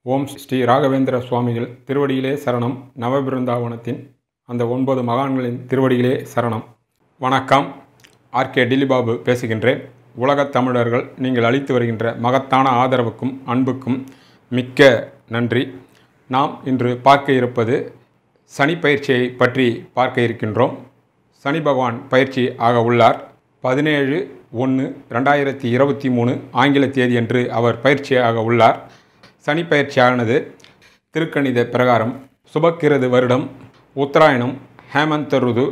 ஓம் ஸ்ரீ ராகவேந்திர சுவாமிகள் திருவடியிலே சரணம் நவபிருந்தாவனத்தின் அந்த ஒன்பது மகான்களின் திருவடியிலே சரணம் வணக்கம் ஆர்கே டில்லிபாபு பேசுகின்றேன் உலகத் தமிழர்கள் நீங்கள் அளித்து வருகின்ற மகத்தான ஆதரவுக்கும் அன்புக்கும் மிக்க நன்றி நாம் இன்று பார்க்க இருப்பது சனி பயிற்சியை பற்றி பார்க்க இருக்கின்றோம் சனி பகவான் பயிற்சி ஆக உள்ளார் பதினேழு ஒன்று ரெண்டாயிரத்தி இருபத்தி மூணு ஆங்கில தேதியன்று அவர் பயிற்சியாக உள்ளார் சனி பயிற்சியானது திருக்கணித பிரகாரம் சுபக்கிருது வருடம் உத்தராயணம் ஹேமந்த ருது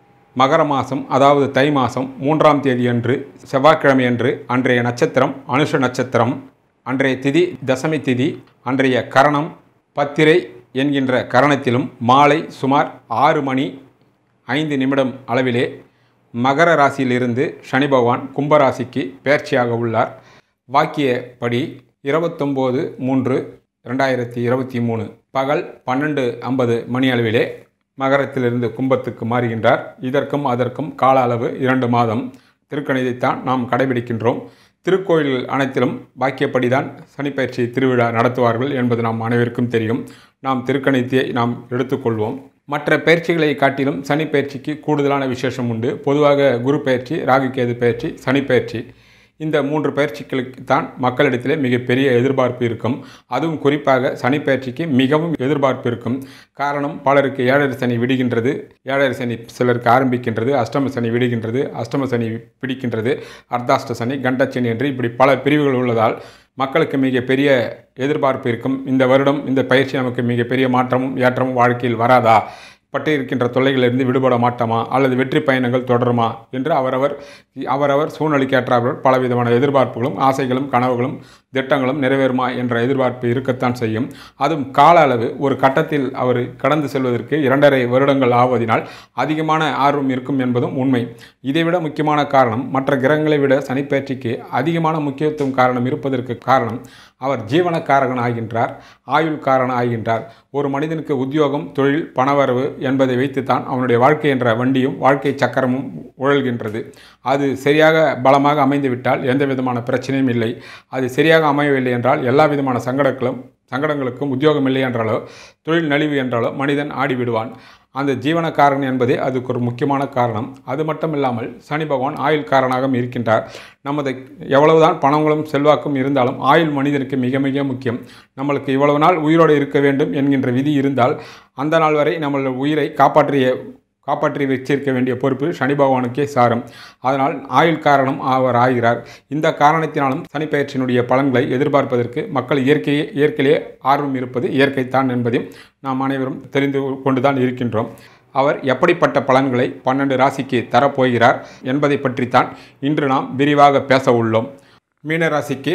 மகர மாதம் அதாவது தை மாதம் மூன்றாம் தேதியன்று செவ்வாய்க்கிழமையன்று அன்றைய நட்சத்திரம் அனுஷ நட்சத்திரம் அன்றைய திதி தசமி திதி அன்றைய கரணம் பத்திரை என்கின்ற கரணத்திலும் மாலை சுமார் ஆறு மணி ஐந்து நிமிடம் அளவிலே மகர ராசியிலிருந்து சனி பகவான் கும்பராசிக்கு பெயர்ச்சியாக உள்ளார் வாக்கியப்படி இருபத்தொம்போது மூன்று ரெண்டாயிரத்தி இருபத்தி மூணு பகல் பன்னெண்டு ஐம்பது மணி அளவிலே மகரத்திலிருந்து கும்பத்துக்கு மாறுகின்றார் இதற்கும் அதற்கும் கால அளவு இரண்டு மாதம் திருக்கணிதைத்தான் நாம் கடைபிடிக்கின்றோம் திருக்கோயில்கள் அனைத்திலும் பாக்கியப்படிதான் சனிப்பயிற்சி திருவிழா நடத்துவார்கள் என்பது நாம் அனைவருக்கும் தெரியும் நாம் திருக்கணித்தியை நாம் எடுத்துக்கொள்வோம் மற்ற பயிற்சிகளை காட்டிலும் சனி பயிற்சிக்கு கூடுதலான விசேஷம் உண்டு பொதுவாக குரு பயிற்சி ராகுகேது பயிற்சி சனி பயிற்சி இந்த மூன்று பயிற்சிகளுக்கு தான் மக்களிடத்திலே மிகப்பெரிய எதிர்பார்ப்பு இருக்கும் அதுவும் குறிப்பாக சனி பயிற்சிக்கு மிகவும் எதிர்பார்ப்பு இருக்கும் காரணம் பலருக்கு ஏழரை சனி விடுகின்றது ஏழரை சனி சிலருக்கு ஆரம்பிக்கின்றது அஷ்டம சனி விடுகின்றது அஷ்டம சனி பிடிக்கின்றது அர்த்தாஷ்ட சனி கண்டச்சனி என்று இப்படி பல பிரிவுகள் உள்ளதால் மக்களுக்கு மிகப்பெரிய எதிர்பார்ப்பு இருக்கும் இந்த வருடம் இந்த பயிற்சி நமக்கு மிகப்பெரிய மாற்றமும் ஏற்றமும் வாழ்க்கையில் வராதா பட்டு இருக்கின்ற தொல்லைகளிலிருந்து விடுபட மாட்டோமா அல்லது வெற்றி பயணங்கள் தொடருமா என்று அவரவர் அவரவர் சூழ்நிலைக்கேற்றார்கள் பலவிதமான எதிர்பார்ப்புகளும் ஆசைகளும் கனவுகளும் திட்டங்களும் நிறைவேறுமா என்ற எதிர்பார்ப்பு இருக்கத்தான் செய்யும் அதுவும் கால அளவு ஒரு கட்டத்தில் அவர் கடந்து செல்வதற்கு இரண்டரை வருடங்கள் ஆவதினால் அதிகமான ஆர்வம் இருக்கும் என்பதும் உண்மை இதைவிட முக்கியமான காரணம் மற்ற கிரகங்களை விட சனிப்பயிற்சிக்கு அதிகமான முக்கியத்துவம் காரணம் இருப்பதற்கு காரணம் அவர் ஜீவனக்காரகன் ஆகின்றார் ஆயுள் காரன் ஆகின்றார் ஒரு மனிதனுக்கு உத்தியோகம் தொழில் பணவரவு என்பதை வைத்துத்தான் அவனுடைய வாழ்க்கை என்ற வண்டியும் வாழ்க்கை சக்கரமும் உழல்கின்றது அது சரியாக பலமாக அமைந்துவிட்டால் எந்த விதமான பிரச்சனையும் இல்லை அது சரியாக அமையவில்லை என்றால் எல்லா விதமான சங்கடங்களும் சங்கடங்களுக்கும் உத்தியோகம் இல்லை என்றாலோ தொழில் நலிவு என்றாலோ மனிதன் ஆடிவிடுவான் அந்த ஜீவனக்காரன் என்பதே அதுக்கு ஒரு முக்கியமான காரணம் அது மட்டும் இல்லாமல் சனி பகவான் ஆயுள் காரனாகவும் இருக்கின்றார் நமது எவ்வளவுதான் பணங்களும் செல்வாக்கும் இருந்தாலும் ஆயுள் மனிதனுக்கு மிக மிக முக்கியம் நம்மளுக்கு இவ்வளவு நாள் உயிரோடு இருக்க வேண்டும் என்கின்ற விதி இருந்தால் அந்த நாள் வரை நம்மளோட உயிரை காப்பாற்றிய காப்பாற்றி வச்சிருக்க வேண்டிய பொறுப்பு சனி பகவானுக்கே சாரும் அதனால் ஆயுள் காரணம் அவர் ஆகிறார் இந்த காரணத்தினாலும் சனிப்பயிற்சியினுடைய பலன்களை எதிர்பார்ப்பதற்கு மக்கள் இயற்கையே இயற்கையிலே ஆர்வம் இருப்பது இயற்கைத்தான் என்பதையும் நாம் அனைவரும் தெரிந்து கொண்டுதான் இருக்கின்றோம் அவர் எப்படிப்பட்ட பலன்களை பன்னெண்டு ராசிக்கு தரப்போகிறார் என்பதை பற்றித்தான் இன்று நாம் விரிவாக பேச உள்ளோம் மீன ராசிக்கு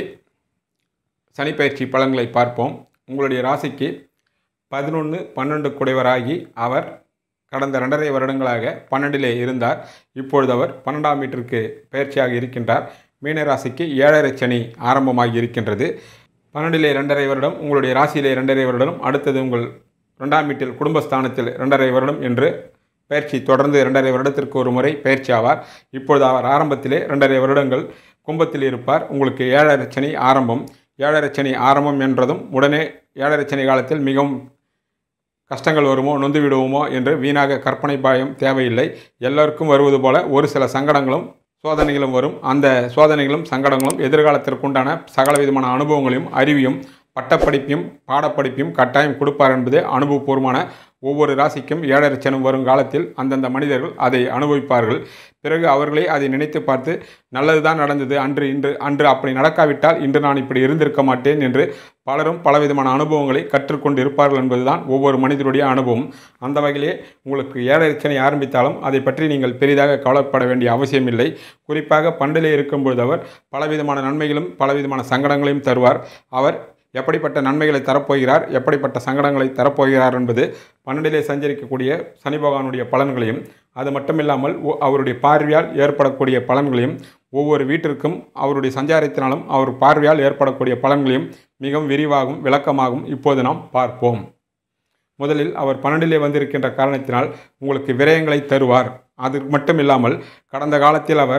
சனிப்பயிற்சி பலன்களை பார்ப்போம் உங்களுடைய ராசிக்கு பதினொன்று பன்னெண்டு குடைவராகி அவர் கடந்த ரெண்டரை வருடங்களாக பன்னெண்டிலே இருந்தார் இப்பொழுது அவர் பன்னெண்டாம் வீட்டிற்கு பயிற்சியாக இருக்கின்றார் மீனராசிக்கு ஏழரை சனி ஆரம்பமாகி இருக்கின்றது பன்னெண்டிலே ரெண்டரை வருடம் உங்களுடைய ராசியிலே ரெண்டரை வருடம் அடுத்தது உங்கள் ரெண்டாம் வீட்டில் குடும்பஸ்தானத்தில் ரெண்டரை வருடம் என்று பயிற்சி தொடர்ந்து ரெண்டரை வருடத்திற்கு ஒரு முறை பயிற்சி ஆவார் இப்பொழுது அவர் ஆரம்பத்திலே ரெண்டரை வருடங்கள் கும்பத்தில் இருப்பார் உங்களுக்கு ஏழரை சனி ஆரம்பம் ஏழரை சனி ஆரம்பம் என்றதும் உடனே ஏழரை சனி காலத்தில் மிகவும் கஷ்டங்கள் வருமோ நொந்து விடுவோமோ என்று வீணாக கற்பனை பாயம் தேவையில்லை எல்லோருக்கும் வருவது போல ஒரு சில சங்கடங்களும் சோதனைகளும் வரும் அந்த சோதனைகளும் சங்கடங்களும் எதிர்காலத்திற்குண்டான சகல விதமான அனுபவங்களையும் அறிவியும் பட்டப்படிப்பையும் பாடப்படிப்பையும் கட்டாயம் கொடுப்பார் என்பதே அனுபவபூர்வமான ஒவ்வொரு ராசிக்கும் ஏழரை சனம் வரும் காலத்தில் அந்தந்த மனிதர்கள் அதை அனுபவிப்பார்கள் பிறகு அவர்களே அதை நினைத்து பார்த்து நல்லது தான் நடந்தது அன்று இன்று அன்று அப்படி நடக்காவிட்டால் இன்று நான் இப்படி இருந்திருக்க மாட்டேன் என்று பலரும் பலவிதமான அனுபவங்களை கற்றுக்கொண்டு இருப்பார்கள் என்பதுதான் ஒவ்வொரு மனிதனுடைய அனுபவம் அந்த வகையிலே உங்களுக்கு ஏழரை ஆரம்பித்தாலும் அதை பற்றி நீங்கள் பெரிதாக கவலைப்பட வேண்டிய அவசியம் இல்லை குறிப்பாக பண்டிலே இருக்கும்பொழுது அவர் பலவிதமான நன்மைகளும் பலவிதமான சங்கடங்களையும் தருவார் அவர் எப்படிப்பட்ட நன்மைகளை தரப்போகிறார் எப்படிப்பட்ட சங்கடங்களை தரப்போகிறார் என்பது பன்னெண்டிலே சஞ்சரிக்கக்கூடிய சனி பகவானுடைய பலன்களையும் அது மட்டுமில்லாமல் அவருடைய பார்வையால் ஏற்படக்கூடிய பலன்களையும் ஒவ்வொரு வீட்டிற்கும் அவருடைய சஞ்சாரத்தினாலும் அவர் பார்வையால் ஏற்படக்கூடிய பலன்களையும் மிகவும் விரிவாகவும் விளக்கமாகவும் இப்போது நாம் பார்ப்போம் முதலில் அவர் பன்னெண்டிலே வந்திருக்கின்ற காரணத்தினால் உங்களுக்கு விரயங்களை தருவார் அது மட்டும் இல்லாமல் கடந்த காலத்தில் அவர்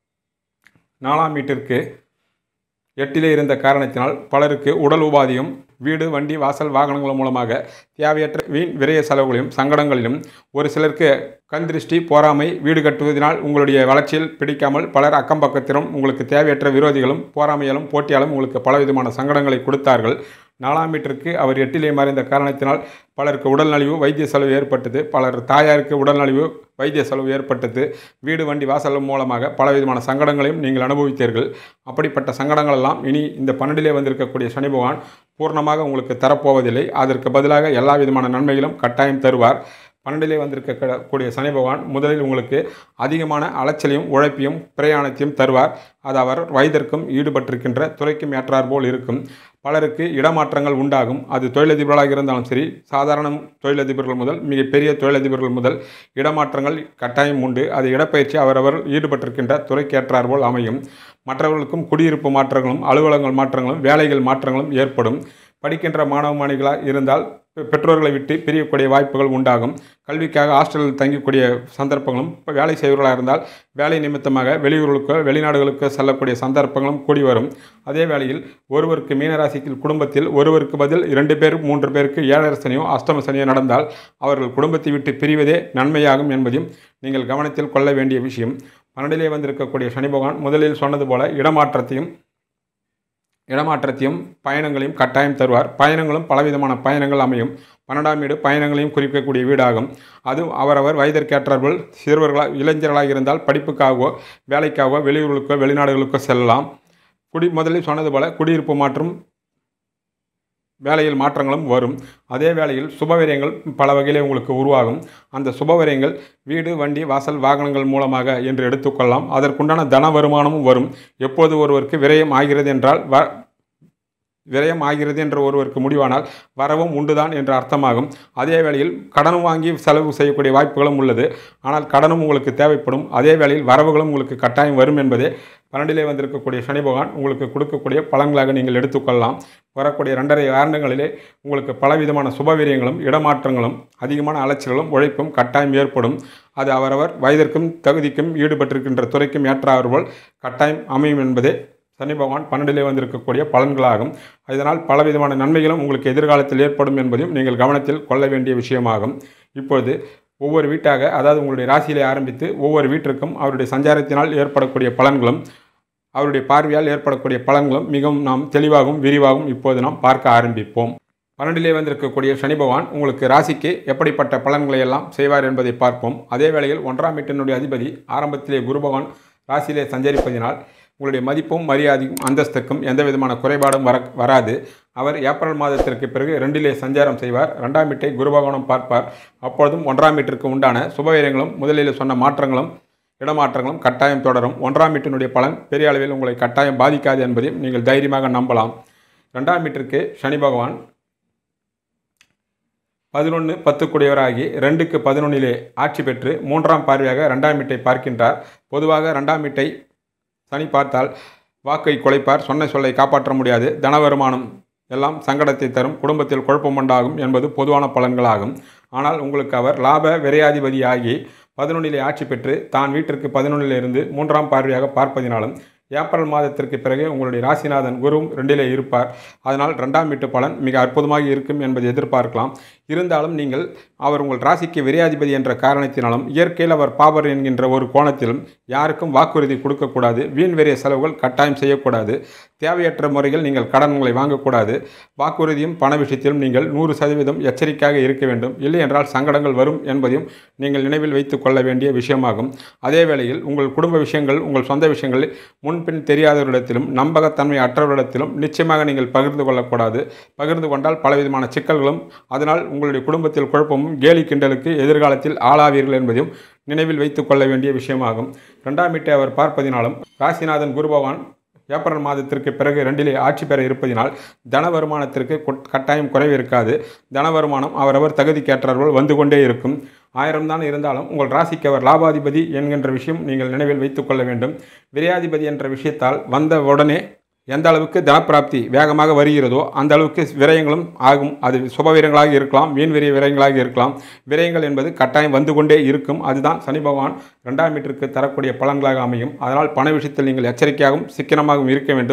நாலாம் வீட்டிற்கு எட்டிலே இருந்த காரணத்தினால் பலருக்கு உடல் உபாதியும் வீடு வண்டி வாசல் வாகனங்கள் மூலமாக தேவையற்ற வீண் விரைய செலவுகளையும் சங்கடங்களிலும் ஒரு சிலருக்கு கண் திருஷ்டி போராமை வீடு கட்டுவதனால் உங்களுடைய வளர்ச்சியில் பிடிக்காமல் பலர் அக்கம் பக்கத்திலும் உங்களுக்கு தேவையற்ற விரோதிகளும் போராமையாலும் போட்டியாலும் உங்களுக்கு பலவிதமான சங்கடங்களை கொடுத்தார்கள் நாலாம் வீட்டிற்கு அவர் எட்டிலே மறைந்த காரணத்தினால் பலருக்கு உடல்நலிவு வைத்திய செலவு ஏற்பட்டது பலர் தாயாருக்கு உடல்நலிவு வைத்திய செலவு ஏற்பட்டது வீடு வண்டி வாசல் மூலமாக பலவிதமான சங்கடங்களையும் நீங்கள் அனுபவித்தீர்கள் அப்படிப்பட்ட சங்கடங்கள் எல்லாம் இனி இந்த பன்னெண்டிலே வந்திருக்கக்கூடிய சனி பகவான் பூர்ணமாக உங்களுக்கு தரப்போவதில்லை அதற்கு பதிலாக எல்லா விதமான நன்மைகளும் கட்டாயம் தருவார் பன்னெண்டிலே வந்திருக்க கூடிய சனி பகவான் முதலில் உங்களுக்கு அதிகமான அலைச்சலையும் உழைப்பையும் பிரயாணத்தையும் தருவார் அது அவர் வயதிற்கும் ஈடுபட்டிருக்கின்ற துறைக்கும் ஏற்றார் போல் இருக்கும் பலருக்கு இடமாற்றங்கள் உண்டாகும் அது தொழிலதிபர்களாக இருந்தாலும் சரி சாதாரண தொழிலதிபர்கள் முதல் மிகப்பெரிய தொழிலதிபர்கள் முதல் இடமாற்றங்கள் கட்டாயம் உண்டு அது இடப்பயிற்சி அவரவர் ஈடுபட்டிருக்கின்ற துறைக்கு ஏற்றார் போல் அமையும் மற்றவர்களுக்கும் குடியிருப்பு மாற்றங்களும் அலுவலகங்கள் மாற்றங்களும் வேலைகள் மாற்றங்களும் ஏற்படும் படிக்கின்ற மாணவ மாணவிகளாக இருந்தால் பெற்றோர்களை விட்டு பிரியக்கூடிய வாய்ப்புகள் உண்டாகும் கல்விக்காக ஹாஸ்டலில் தங்கக்கூடிய சந்தர்ப்பங்களும் இப்போ வேலை செய்வர்களாக இருந்தால் வேலை நிமித்தமாக வெளியூர்களுக்கோ வெளிநாடுகளுக்கோ செல்லக்கூடிய சந்தர்ப்பங்களும் கூடி வரும் அதே வேளையில் ஒருவருக்கு மீனராசிக்கு குடும்பத்தில் ஒருவருக்கு பதில் இரண்டு பேர் மூன்று பேருக்கு ஏழரை சனியோ அஷ்டம சனியோ நடந்தால் அவர்கள் குடும்பத்தை விட்டு பிரிவதே நன்மையாகும் என்பதையும் நீங்கள் கவனத்தில் கொள்ள வேண்டிய விஷயம் பன்னெண்டிலே வந்திருக்கக்கூடிய சனி பகவான் முதலில் சொன்னது போல இடமாற்றத்தையும் இடமாற்றத்தையும் பயணங்களையும் கட்டாயம் தருவார் பயணங்களும் பலவிதமான பயணங்கள் அமையும் பன்னெண்டாம் வீடு பயணங்களையும் குறிக்கக்கூடிய வீடாகும் அது அவரவர் வயதிற்கேற்றார்கள் சிறுவர்களாக இளைஞர்களாக இருந்தால் படிப்புக்காகவோ வேலைக்காகவோ வெளியூர்களுக்கோ வெளிநாடுகளுக்கோ செல்லலாம் குடி முதலில் சொன்னது போல குடியிருப்பு மாற்றம் வேலையில் மாற்றங்களும் வரும் அதே வேளையில் சுபவிரயங்கள் பல வகையிலே உங்களுக்கு உருவாகும் அந்த சுபவிரயங்கள் வீடு வண்டி வாசல் வாகனங்கள் மூலமாக என்று எடுத்துக்கொள்ளலாம் அதற்குண்டான தன வருமானமும் வரும் எப்போது ஒருவருக்கு விரயம் ஆகிறது என்றால் வ விரயம் ஆகிறது என்ற ஒருவருக்கு முடிவானால் வரவும் உண்டுதான் என்ற அர்த்தமாகும் அதே வேளையில் கடனும் வாங்கி செலவு செய்யக்கூடிய வாய்ப்புகளும் உள்ளது ஆனால் கடனும் உங்களுக்கு தேவைப்படும் அதே வேளையில் வரவுகளும் உங்களுக்கு கட்டாயம் வரும் என்பதே பன்னெண்டிலே வந்திருக்கக்கூடிய சனி பகவான் உங்களுக்கு கொடுக்கக்கூடிய பலன்களாக நீங்கள் எடுத்துக்கொள்ளலாம் வரக்கூடிய ரெண்டரை ஆண்டுகளிலே உங்களுக்கு பலவிதமான சுபவீரியங்களும் இடமாற்றங்களும் அதிகமான அலைச்சல்களும் உழைப்பும் கட்டாயம் ஏற்படும் அது அவரவர் வயதிற்கும் தகுதிக்கும் ஈடுபட்டிருக்கின்ற துறைக்கும் ஏற்றாறுபோல் கட்டாயம் அமையும் என்பதே சனி பகவான் பன்னெண்டிலே வந்திருக்கக்கூடிய பலன்களாகும் இதனால் பலவிதமான நன்மைகளும் உங்களுக்கு எதிர்காலத்தில் ஏற்படும் என்பதையும் நீங்கள் கவனத்தில் கொள்ள வேண்டிய விஷயமாகும் இப்பொழுது ஒவ்வொரு வீட்டாக அதாவது உங்களுடைய ராசியிலே ஆரம்பித்து ஒவ்வொரு வீட்டிற்கும் அவருடைய சஞ்சாரத்தினால் ஏற்படக்கூடிய பலன்களும் அவருடைய பார்வையால் ஏற்படக்கூடிய பலன்களும் மிகவும் நாம் தெளிவாகவும் விரிவாகவும் இப்போது நாம் பார்க்க ஆரம்பிப்போம் பன்னெண்டிலே வந்திருக்கக்கூடிய சனி பகவான் உங்களுக்கு ராசிக்கு எப்படிப்பட்ட பலன்களை எல்லாம் செய்வார் என்பதை பார்ப்போம் அதே வேளையில் ஒன்றாம் வீட்டினுடைய அதிபதி ஆரம்பத்திலே குரு பகவான் ராசியிலே சஞ்சரிப்பதினால் உங்களுடைய மதிப்பும் மரியாதையும் அந்தஸ்துக்கும் எந்த விதமான குறைபாடும் வர வராது அவர் ஏப்ரல் மாதத்திற்கு பிறகு ரெண்டிலே சஞ்சாரம் செய்வார் ரெண்டாம் வீட்டை குரு பகவானும் பார்ப்பார் அப்பொழுதும் ஒன்றாம் வீட்டிற்கு உண்டான சுபவீரங்களும் முதலில் சொன்ன மாற்றங்களும் இடமாற்றங்களும் கட்டாயம் தொடரும் ஒன்றாம் வீட்டினுடைய பலன் பெரிய அளவில் உங்களை கட்டாயம் பாதிக்காது என்பதையும் நீங்கள் தைரியமாக நம்பலாம் ரெண்டாம் வீட்டிற்கு சனி பகவான் பதினொன்று பத்துக்குடையவராகி ரெண்டுக்கு பதினொன்னிலே ஆட்சி பெற்று மூன்றாம் பார்வையாக ரெண்டாம் வீட்டை பார்க்கின்றார் பொதுவாக ரெண்டாம் வீட்டை சனி பார்த்தால் வாக்கை குலைப்பார் சொன்ன சொல்லை காப்பாற்ற முடியாது தன வருமானம் எல்லாம் சங்கடத்தை தரும் குடும்பத்தில் குழப்பம் உண்டாகும் என்பது பொதுவான பலன்களாகும் ஆனால் உங்களுக்கு அவர் லாப விரையாதிபதியாகி பதினொன்றிலே ஆட்சி பெற்று தான் வீட்டிற்கு பதினொன்றிலிருந்து மூன்றாம் பார்வையாக பார்ப்பதினாலும் ஏப்ரல் மாதத்திற்கு பிறகு உங்களுடைய ராசிநாதன் குருவும் ரெண்டிலே இருப்பார் அதனால் ரெண்டாம் வீட்டு பலன் மிக அற்புதமாக இருக்கும் என்பதை எதிர்பார்க்கலாம் இருந்தாலும் நீங்கள் அவர் உங்கள் ராசிக்கு விரையாதிபதி என்ற காரணத்தினாலும் இயற்கையில் அவர் பாபர் என்கின்ற ஒரு கோணத்திலும் யாருக்கும் வாக்குறுதி கொடுக்கக்கூடாது வீண் வெறிய செலவுகள் கட்டாயம் செய்யக்கூடாது தேவையற்ற முறையில் நீங்கள் கடன்களை வாங்கக்கூடாது வாக்குறுதியும் பண விஷயத்திலும் நீங்கள் நூறு சதவீதம் எச்சரிக்கையாக இருக்க வேண்டும் இல்லை என்றால் சங்கடங்கள் வரும் என்பதையும் நீங்கள் நினைவில் வைத்துக் கொள்ள வேண்டிய விஷயமாகும் அதே வேளையில் உங்கள் குடும்ப விஷயங்கள் உங்கள் சொந்த விஷயங்களில் முன்பின் தெரியாதவரிடத்திலும் நம்பகத்தன்மை அற்றவரிடத்திலும் நிச்சயமாக நீங்கள் பகிர்ந்து கொள்ளக்கூடாது பகிர்ந்து கொண்டால் பலவிதமான சிக்கல்களும் அதனால் உங்களுடைய குடும்பத்தில் குழப்பமும் கேலி கிண்டலுக்கு எதிர்காலத்தில் ஆளாவீர்கள் என்பதையும் நினைவில் வைத்துக் கொள்ள வேண்டிய விஷயமாகும் ரெண்டாம் வீட்டை அவர் பார்ப்பதினாலும் ராசிநாதன் குருபகவான் ஏப்ரல் மாதத்திற்கு பிறகு ரெண்டிலே ஆட்சி பெற இருப்பதினால் தன வருமானத்திற்கு கொட்- கட்டாயம் குறைவு இருக்காது தன வருமானம் அவரவர் தகுதிக்கேற்றார்கள் வந்து கொண்டே இருக்கும் ஆயிரம் தான் இருந்தாலும் உங்கள் ராசிக்கு அவர் லாபாதிபதி என்கின்ற விஷயம் நீங்கள் நினைவில் வைத்துக் கொள்ள வேண்டும் விரையாதிபதி என்ற விஷயத்தால் வந்த உடனே எந்த அளவுக்கு தனப்பிராப்தி வேகமாக வருகிறதோ அந்த அளவுக்கு விரயங்களும் ஆகும் அது சுப விரயங்களாக இருக்கலாம் வீண் விரிய விரயங்களாக இருக்கலாம் விரயங்கள் என்பது கட்டாயம் வந்து கொண்டே இருக்கும் அதுதான் சனி பகவான் ரெண்டாம் வீட்டிற்கு தரக்கூடிய பலன்களாக அமையும் அதனால் பண விஷயத்தில் நீங்கள் எச்சரிக்கையாகவும் சிக்கனமாகவும் இருக்க வேண்டும்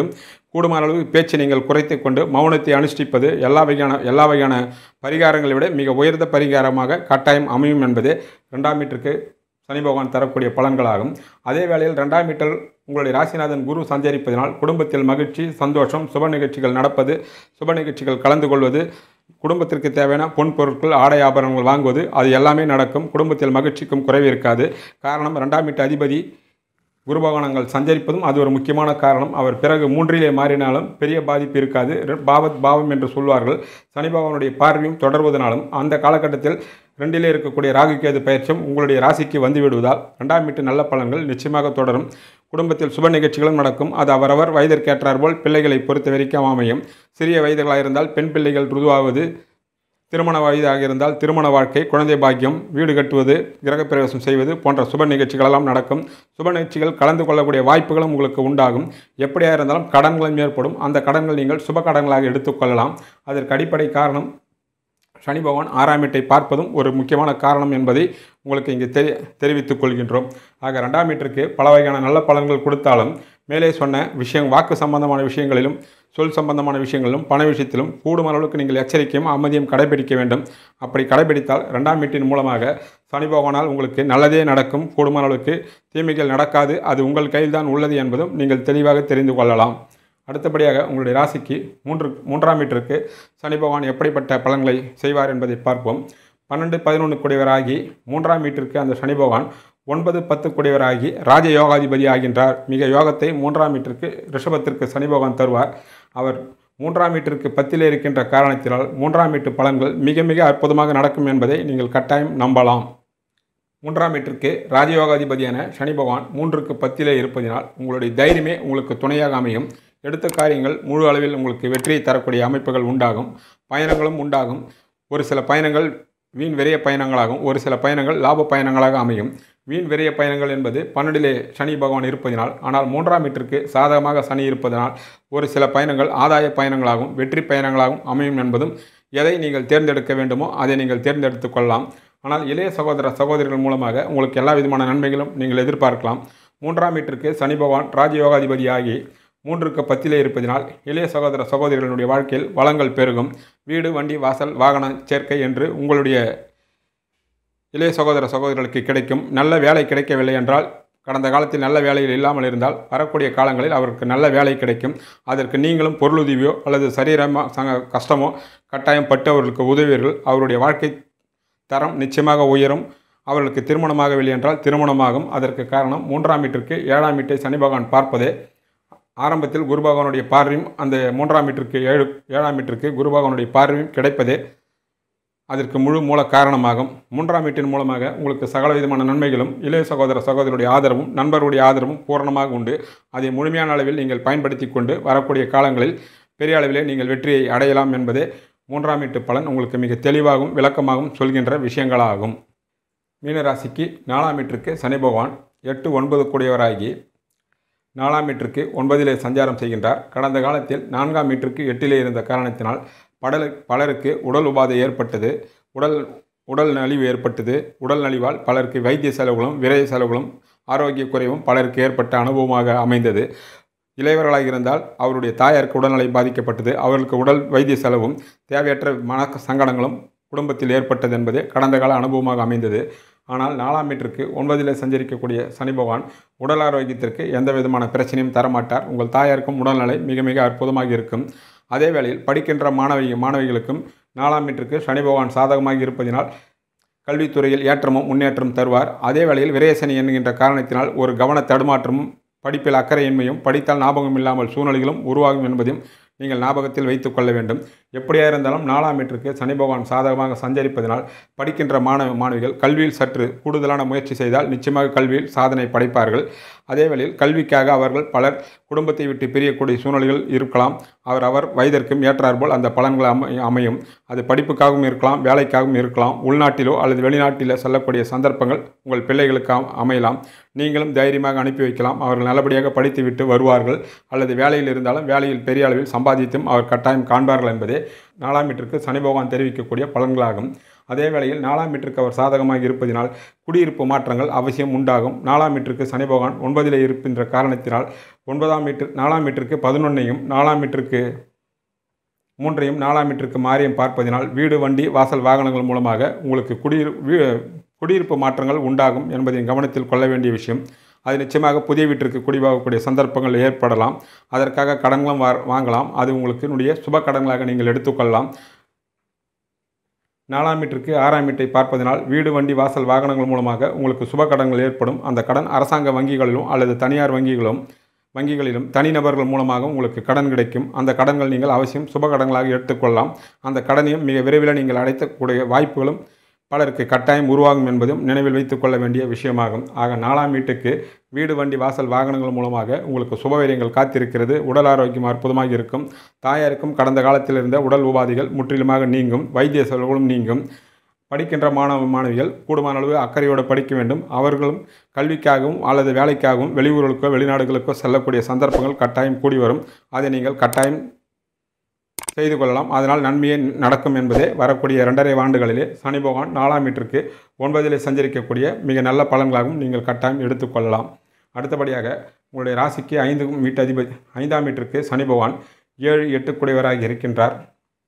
கூடுமான அளவு பேச்சை நீங்கள் குறைத்து கொண்டு மௌனத்தை அனுஷ்டிப்பது எல்லா வகையான எல்லா வகையான பரிகாரங்களை விட மிக உயர்ந்த பரிகாரமாக கட்டாயம் அமையும் என்பது ரெண்டாம் மீட்டருக்கு சனி பகவான் தரக்கூடிய பலன்களாகும் அதே வேளையில் ரெண்டாம் மீட்டர் உங்களுடைய ராசிநாதன் குரு சஞ்சரிப்பதனால் குடும்பத்தில் மகிழ்ச்சி சந்தோஷம் சுப நிகழ்ச்சிகள் நடப்பது சுப நிகழ்ச்சிகள் கலந்து கொள்வது குடும்பத்திற்கு தேவையான பொன் பொருட்கள் ஆடை ஆபரணங்கள் வாங்குவது அது எல்லாமே நடக்கும் குடும்பத்தில் மகிழ்ச்சிக்கும் குறைவு இருக்காது காரணம் ரெண்டாம் வீட்டு அதிபதி குரு பகவானங்கள் சஞ்சரிப்பதும் அது ஒரு முக்கியமான காரணம் அவர் பிறகு மூன்றிலே மாறினாலும் பெரிய பாதிப்பு இருக்காது ரெ- பாவத் பாவம் என்று சொல்வார்கள் சனி பகவானுடைய பார்வையும் தொடர்வதனாலும் அந்த காலகட்டத்தில் ரெண்டிலே இருக்கக்கூடிய ராகு கேது பயிற்சியும் உங்களுடைய ராசிக்கு வந்து விடுவதால் ரெண்டாம் வீட்டு நல்ல பலன்கள் நிச்சயமாக தொடரும் குடும்பத்தில் சுப நிகழ்ச்சிகளும் நடக்கும் அது அவரவர் வயதிற்கேற்றார் போல் பிள்ளைகளை பொறுத்த வரைக்கும் அமையும் சிறிய வயதுகளாக இருந்தால் பெண் பிள்ளைகள் ருதுவாவது திருமண வயதாக இருந்தால் திருமண வாழ்க்கை குழந்தை பாக்கியம் வீடு கட்டுவது கிரகப்பிரவேசம் செய்வது போன்ற சுப நிகழ்ச்சிகளெல்லாம் நடக்கும் சுப நிகழ்ச்சிகள் கலந்து கொள்ளக்கூடிய வாய்ப்புகளும் உங்களுக்கு உண்டாகும் எப்படியா இருந்தாலும் கடன்களும் ஏற்படும் அந்த கடன்கள் நீங்கள் சுப கடன்களாக எடுத்துக்கொள்ளலாம் அதற்கு அடிப்படை காரணம் சனி பகவான் ஆறாம் வீட்டை பார்ப்பதும் ஒரு முக்கியமான காரணம் என்பதை உங்களுக்கு இங்கே தெரி தெரிவித்துக் கொள்கின்றோம் ஆக ரெண்டாம் வீட்டிற்கு பல வகையான நல்ல பலன்கள் கொடுத்தாலும் மேலே சொன்ன விஷயம் வாக்கு சம்பந்தமான விஷயங்களிலும் சொல் சம்பந்தமான விஷயங்களிலும் பண விஷயத்திலும் கூடுமான அளவுக்கு நீங்கள் எச்சரிக்கையும் அமைதியும் கடைபிடிக்க வேண்டும் அப்படி கடைபிடித்தால் ரெண்டாம் வீட்டின் மூலமாக சனி பகவானால் உங்களுக்கு நல்லதே நடக்கும் கூடுமான அளவுக்கு தீமைகள் நடக்காது அது உங்கள் கையில் தான் உள்ளது என்பதும் நீங்கள் தெளிவாக தெரிந்து கொள்ளலாம் அடுத்தபடியாக உங்களுடைய ராசிக்கு மூன்று மூன்றாம் வீட்டிற்கு சனி பகவான் எப்படிப்பட்ட பலன்களை செய்வார் என்பதை பார்ப்போம் பன்னெண்டு பதினொன்று குடையவராகி மூன்றாம் வீட்டிற்கு அந்த சனி பகவான் ஒன்பது பத்து குடையவராகி ராஜ யோகாதிபதி ஆகின்றார் மிக யோகத்தை மூன்றாம் வீட்டிற்கு ரிஷபத்திற்கு சனி பகவான் தருவார் அவர் மூன்றாம் வீட்டிற்கு பத்திலே இருக்கின்ற காரணத்தினால் மூன்றாம் வீட்டு பலன்கள் மிக மிக அற்புதமாக நடக்கும் என்பதை நீங்கள் கட்டாயம் நம்பலாம் மூன்றாம் வீட்டிற்கு ராஜயோகாதிபதியான சனி பகவான் மூன்றுக்கு பத்திலே இருப்பதினால் உங்களுடைய தைரியமே உங்களுக்கு துணையாக அமையும் எடுத்த காரியங்கள் முழு அளவில் உங்களுக்கு வெற்றியை தரக்கூடிய அமைப்புகள் உண்டாகும் பயணங்களும் உண்டாகும் ஒரு சில பயணங்கள் வீண் விரைய பயணங்களாகும் ஒரு சில பயணங்கள் லாப பயணங்களாக அமையும் வீண் விரைய பயணங்கள் என்பது பன்னெண்டிலே சனி பகவான் இருப்பதினால் ஆனால் மூன்றாம் வீட்டிற்கு சாதகமாக சனி இருப்பதனால் ஒரு சில பயணங்கள் ஆதாய பயணங்களாகவும் வெற்றி பயணங்களாகவும் அமையும் என்பதும் எதை நீங்கள் தேர்ந்தெடுக்க வேண்டுமோ அதை நீங்கள் தேர்ந்தெடுத்துக் கொள்ளலாம் ஆனால் இளைய சகோதர சகோதரிகள் மூலமாக உங்களுக்கு எல்லா விதமான நன்மைகளும் நீங்கள் எதிர்பார்க்கலாம் மூன்றாம் வீட்டிற்கு சனி பகவான் ராஜயோகாதிபதியாகி மூன்றுக்கு பத்திலே இருப்பதினால் இளைய சகோதர சகோதரிகளுடைய வாழ்க்கையில் வளங்கள் பெருகும் வீடு வண்டி வாசல் வாகன சேர்க்கை என்று உங்களுடைய இளைய சகோதர சகோதரிகளுக்கு கிடைக்கும் நல்ல வேலை கிடைக்கவில்லை என்றால் கடந்த காலத்தில் நல்ல வேலையில் இல்லாமல் இருந்தால் வரக்கூடிய காலங்களில் அவருக்கு நல்ல வேலை கிடைக்கும் அதற்கு நீங்களும் பொருளுதவியோ அல்லது சரீரமாக சங்க கஷ்டமோ கட்டாயம் பட்டு அவர்களுக்கு உதவுவீர்கள் அவருடைய வாழ்க்கை தரம் நிச்சயமாக உயரும் அவர்களுக்கு திருமணமாகவில்லை என்றால் திருமணமாகும் அதற்கு காரணம் மூன்றாம் வீட்டிற்கு ஏழாம் வீட்டை சனி பகவான் பார்ப்பதே ஆரம்பத்தில் குரு பகவானுடைய பார்வையும் அந்த மூன்றாம் வீட்டிற்கு ஏழு ஏழாம் வீட்டிற்கு குரு பகவானுடைய பார்வையும் கிடைப்பதே அதற்கு முழு மூல காரணமாகும் மூன்றாம் வீட்டின் மூலமாக உங்களுக்கு சகல விதமான நன்மைகளும் இளைய சகோதர சகோதரருடைய ஆதரவும் நண்பருடைய ஆதரவும் பூரணமாக உண்டு அதை முழுமையான அளவில் நீங்கள் பயன்படுத்தி கொண்டு வரக்கூடிய காலங்களில் பெரிய அளவிலே நீங்கள் வெற்றியை அடையலாம் என்பதே மூன்றாம் வீட்டு பலன் உங்களுக்கு மிக தெளிவாகவும் விளக்கமாகவும் சொல்கின்ற விஷயங்களாகும் மீனராசிக்கு நாலாம் வீட்டிற்கு சனி பகவான் எட்டு ஒன்பது கூடியவராகி நாலாம் மீட்டருக்கு ஒன்பதிலே சஞ்சாரம் செய்கின்றார் கடந்த காலத்தில் நான்காம் மீட்டருக்கு எட்டிலே இருந்த காரணத்தினால் படல பலருக்கு உடல் உபாதை ஏற்பட்டது உடல் உடல் நலிவு ஏற்பட்டது உடல் நலிவால் பலருக்கு வைத்திய செலவுகளும் விரைய செலவுகளும் ஆரோக்கிய குறைவும் பலருக்கு ஏற்பட்ட அனுபவமாக அமைந்தது இளையவர்களாக இருந்தால் அவருடைய தாயாருக்கு உடல்நிலை பாதிக்கப்பட்டது அவர்களுக்கு உடல் வைத்திய செலவும் தேவையற்ற மன சங்கடங்களும் குடும்பத்தில் ஏற்பட்டது என்பது கடந்த கால அனுபவமாக அமைந்தது ஆனால் நாலாம் மீட்டருக்கு ஒன்பதிலே சஞ்சரிக்கக்கூடிய சனி பகவான் உடல் ஆரோக்கியத்திற்கு எந்த விதமான பிரச்சனையும் தரமாட்டார் உங்கள் தாயாருக்கும் உடல்நிலை மிக மிக அற்புதமாக இருக்கும் அதே வேளையில் படிக்கின்ற மாணவி மாணவிகளுக்கும் நாலாம் மீட்டருக்கு சனி பகவான் சாதகமாக இருப்பதினால் கல்வித்துறையில் ஏற்றமும் முன்னேற்றம் தருவார் அதே வேளையில் விரயசனி என்கின்ற காரணத்தினால் ஒரு கவன தடுமாற்றமும் படிப்பில் அக்கறையின்மையும் படித்தால் ஞாபகம் இல்லாமல் சூழ்நிலைகளும் உருவாகும் என்பதையும் நீங்கள் ஞாபகத்தில் வைத்துக் கொள்ள வேண்டும் எப்படியா இருந்தாலும் நாலாம் மீட்டருக்கு சனி பகவான் சாதகமாக சஞ்சரிப்பதனால் படிக்கின்ற மாணவ மாணவிகள் கல்வியில் சற்று கூடுதலான முயற்சி செய்தால் நிச்சயமாக கல்வியில் சாதனை படைப்பார்கள் அதே வேளையில் கல்விக்காக அவர்கள் பலர் குடும்பத்தை விட்டு பிரியக்கூடிய சூழ்நிலைகள் இருக்கலாம் அவர் அவர் வயதிற்கும் ஏற்றாற்போல் அந்த பலன்கள் அமை அமையும் அது படிப்புக்காகவும் இருக்கலாம் வேலைக்காகவும் இருக்கலாம் உள்நாட்டிலோ அல்லது வெளிநாட்டிலோ செல்லக்கூடிய சந்தர்ப்பங்கள் உங்கள் பிள்ளைகளுக்கு அ- அமையலாம் நீங்களும் தைரியமாக அனுப்பி வைக்கலாம் அவர்கள் நல்லபடியாக படித்துவிட்டு வருவார்கள் அல்லது வேலையில் இருந்தாலும் வேலையில் பெரிய அளவில் சம்பாதித்தும் அவர் கட்டாயம் காண்பார்கள் என்பதே என்பதே நாலாம் வீட்டிற்கு சனி பகவான் தெரிவிக்கக்கூடிய பலன்களாகும் அதே வேளையில் நாலாம் வீட்டிற்கு அவர் சாதகமாக இருப்பதினால் குடியிருப்பு மாற்றங்கள் அவசியம் உண்டாகும் நாலாம் வீட்டிற்கு சனி பகவான் ஒன்பதிலே இருக்கின்ற காரணத்தினால் ஒன்பதாம் வீட்டு நாலாம் வீட்டிற்கு பதினொன்னையும் நாலாம் வீட்டிற்கு மூன்றையும் நாலாம் வீட்டிற்கு மாறியும் பார்ப்பதினால் வீடு வண்டி வாசல் வாகனங்கள் மூலமாக உங்களுக்கு குடியிரு வீ- குடியிருப்பு மாற்றங்கள் உண்டாகும் என்பதை கவனத்தில் கொள்ள வேண்டிய விஷயம் அது நிச்சயமாக புதிய வீட்டிற்கு குடிவாகக்கூடிய சந்தர்ப்பங்கள் ஏற்படலாம் அதற்காக கடன்களும் வா வாங்கலாம் அது உங்களுக்கு என்னுடைய சுப கடன்களாக நீங்கள் எடுத்துக்கொள்ளலாம் நாலாம் வீட்டிற்கு ஆறாம் வீட்டை பார்ப்பதனால் வீடு வண்டி வாசல் வாகனங்கள் மூலமாக உங்களுக்கு சுப கடன்கள் ஏற்படும் அந்த கடன் அரசாங்க வங்கிகளிலும் அல்லது தனியார் வங்கிகளும் வங்கிகளிலும் தனிநபர்கள் மூலமாக உங்களுக்கு கடன் கிடைக்கும் அந்த கடன்கள் நீங்கள் அவசியம் சுப கடன்களாக எடுத்துக்கொள்ளலாம் அந்த கடனையும் மிக விரைவில் நீங்கள் அடைத்தக்கூடிய வாய்ப்புகளும் பலருக்கு கட்டாயம் உருவாகும் என்பதும் நினைவில் வைத்துக் கொள்ள வேண்டிய விஷயமாகும் ஆக நாலாம் வீட்டுக்கு வீடு வண்டி வாசல் வாகனங்கள் மூலமாக உங்களுக்கு சுபவீரியங்கள் காத்திருக்கிறது உடல் ஆரோக்கியம் அற்புதமாக இருக்கும் தாயாருக்கும் கடந்த காலத்தில் இருந்த உடல் உபாதைகள் முற்றிலுமாக நீங்கும் வைத்திய செலவுகளும் நீங்கும் படிக்கின்ற மாணவ மாணவிகள் கூடுமான அளவு அக்கறையோடு படிக்க வேண்டும் அவர்களும் கல்விக்காகவும் அல்லது வேலைக்காகவும் வெளியூர்களுக்கோ வெளிநாடுகளுக்கோ செல்லக்கூடிய சந்தர்ப்பங்கள் கட்டாயம் கூடி வரும் அதை நீங்கள் கட்டாயம் செய்து கொள்ளலாம் அதனால் நன்மையே நடக்கும் என்பதே வரக்கூடிய இரண்டரை ஆண்டுகளிலே சனி பகவான் நாலாம் வீட்டிற்கு ஒன்பதிலே சஞ்சரிக்கக்கூடிய மிக நல்ல பலன்களாகவும் நீங்கள் கட்டாயம் எடுத்துக்கொள்ளலாம் அடுத்தபடியாக உங்களுடைய ராசிக்கு ஐந்து வீட்டு அதிபதி ஐந்தாம் வீட்டிற்கு சனி பகவான் ஏழு எட்டு குடைவராக இருக்கின்றார்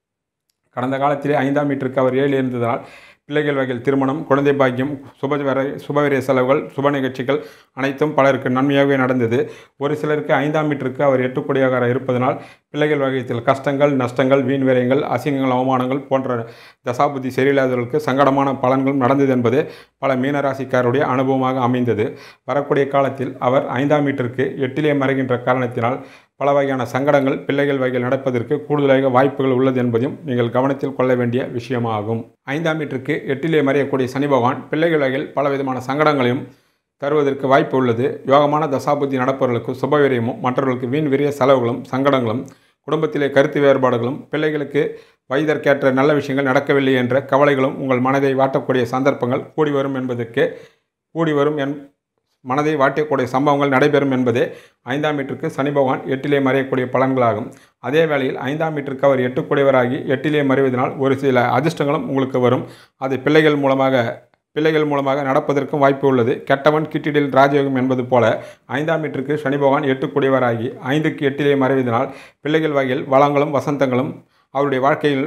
கடந்த காலத்திலே ஐந்தாம் வீட்டிற்கு அவர் ஏழு இருந்ததால் பிள்ளைகள் வகையில் திருமணம் குழந்தை பாக்கியம் சுபவர சுபவிரிய செலவுகள் சுப நிகழ்ச்சிகள் அனைத்தும் பலருக்கு நன்மையாகவே நடந்தது ஒரு சிலருக்கு ஐந்தாம் வீட்டிற்கு அவர் எட்டுக்குடியாக இருப்பதனால் பிள்ளைகள் வகையத்தில் கஷ்டங்கள் நஷ்டங்கள் வீண் விரயங்கள் அசிங்கங்கள் அவமானங்கள் போன்ற தசாபுத்தி சரியில்லாதவர்களுக்கு சங்கடமான பலன்களும் நடந்தது என்பது பல மீனராசிக்காருடைய அனுபவமாக அமைந்தது வரக்கூடிய காலத்தில் அவர் ஐந்தாம் வீட்டிற்கு எட்டிலே மறைகின்ற காரணத்தினால் பல வகையான சங்கடங்கள் பிள்ளைகள் வகையில் நடப்பதற்கு கூடுதலாக வாய்ப்புகள் உள்ளது என்பதையும் நீங்கள் கவனத்தில் கொள்ள வேண்டிய விஷயமாகும் ஐந்தாம் வீட்டிற்கு எட்டிலே மறையக்கூடிய சனி பகவான் பிள்ளைகள் வகையில் பலவிதமான சங்கடங்களையும் தருவதற்கு வாய்ப்பு உள்ளது யோகமான தசாபுத்தி நடப்பவர்களுக்கு சுபவிரியமும் மற்றவர்களுக்கு வீண் விரிய செலவுகளும் சங்கடங்களும் குடும்பத்திலே கருத்து வேறுபாடுகளும் பிள்ளைகளுக்கு வயதிற்கேற்ற நல்ல விஷயங்கள் நடக்கவில்லை என்ற கவலைகளும் உங்கள் மனதை வாட்டக்கூடிய சந்தர்ப்பங்கள் கூடி வரும் என்பதற்கு கூடி வரும் என் மனதை வாட்டக்கூடிய சம்பவங்கள் நடைபெறும் என்பதே ஐந்தாம் வீட்டிற்கு சனி பகவான் எட்டிலே மறையக்கூடிய பலன்களாகும் அதே வேளையில் ஐந்தாம் வீட்டிற்கு அவர் எட்டுக்குடையவராகி எட்டிலே மறைவதனால் ஒரு சில அதிர்ஷ்டங்களும் உங்களுக்கு வரும் அது பிள்ளைகள் மூலமாக பிள்ளைகள் மூலமாக நடப்பதற்கும் வாய்ப்பு உள்ளது கெட்டவன் கிட்டிடில் ராஜயோகம் என்பது போல ஐந்தாம் வீட்டிற்கு சனி பகவான் எட்டுக்குடையவராகி ஐந்துக்கு எட்டிலே மறைவதனால் பிள்ளைகள் வகையில் வளங்களும் வசந்தங்களும் அவருடைய வாழ்க்கையில்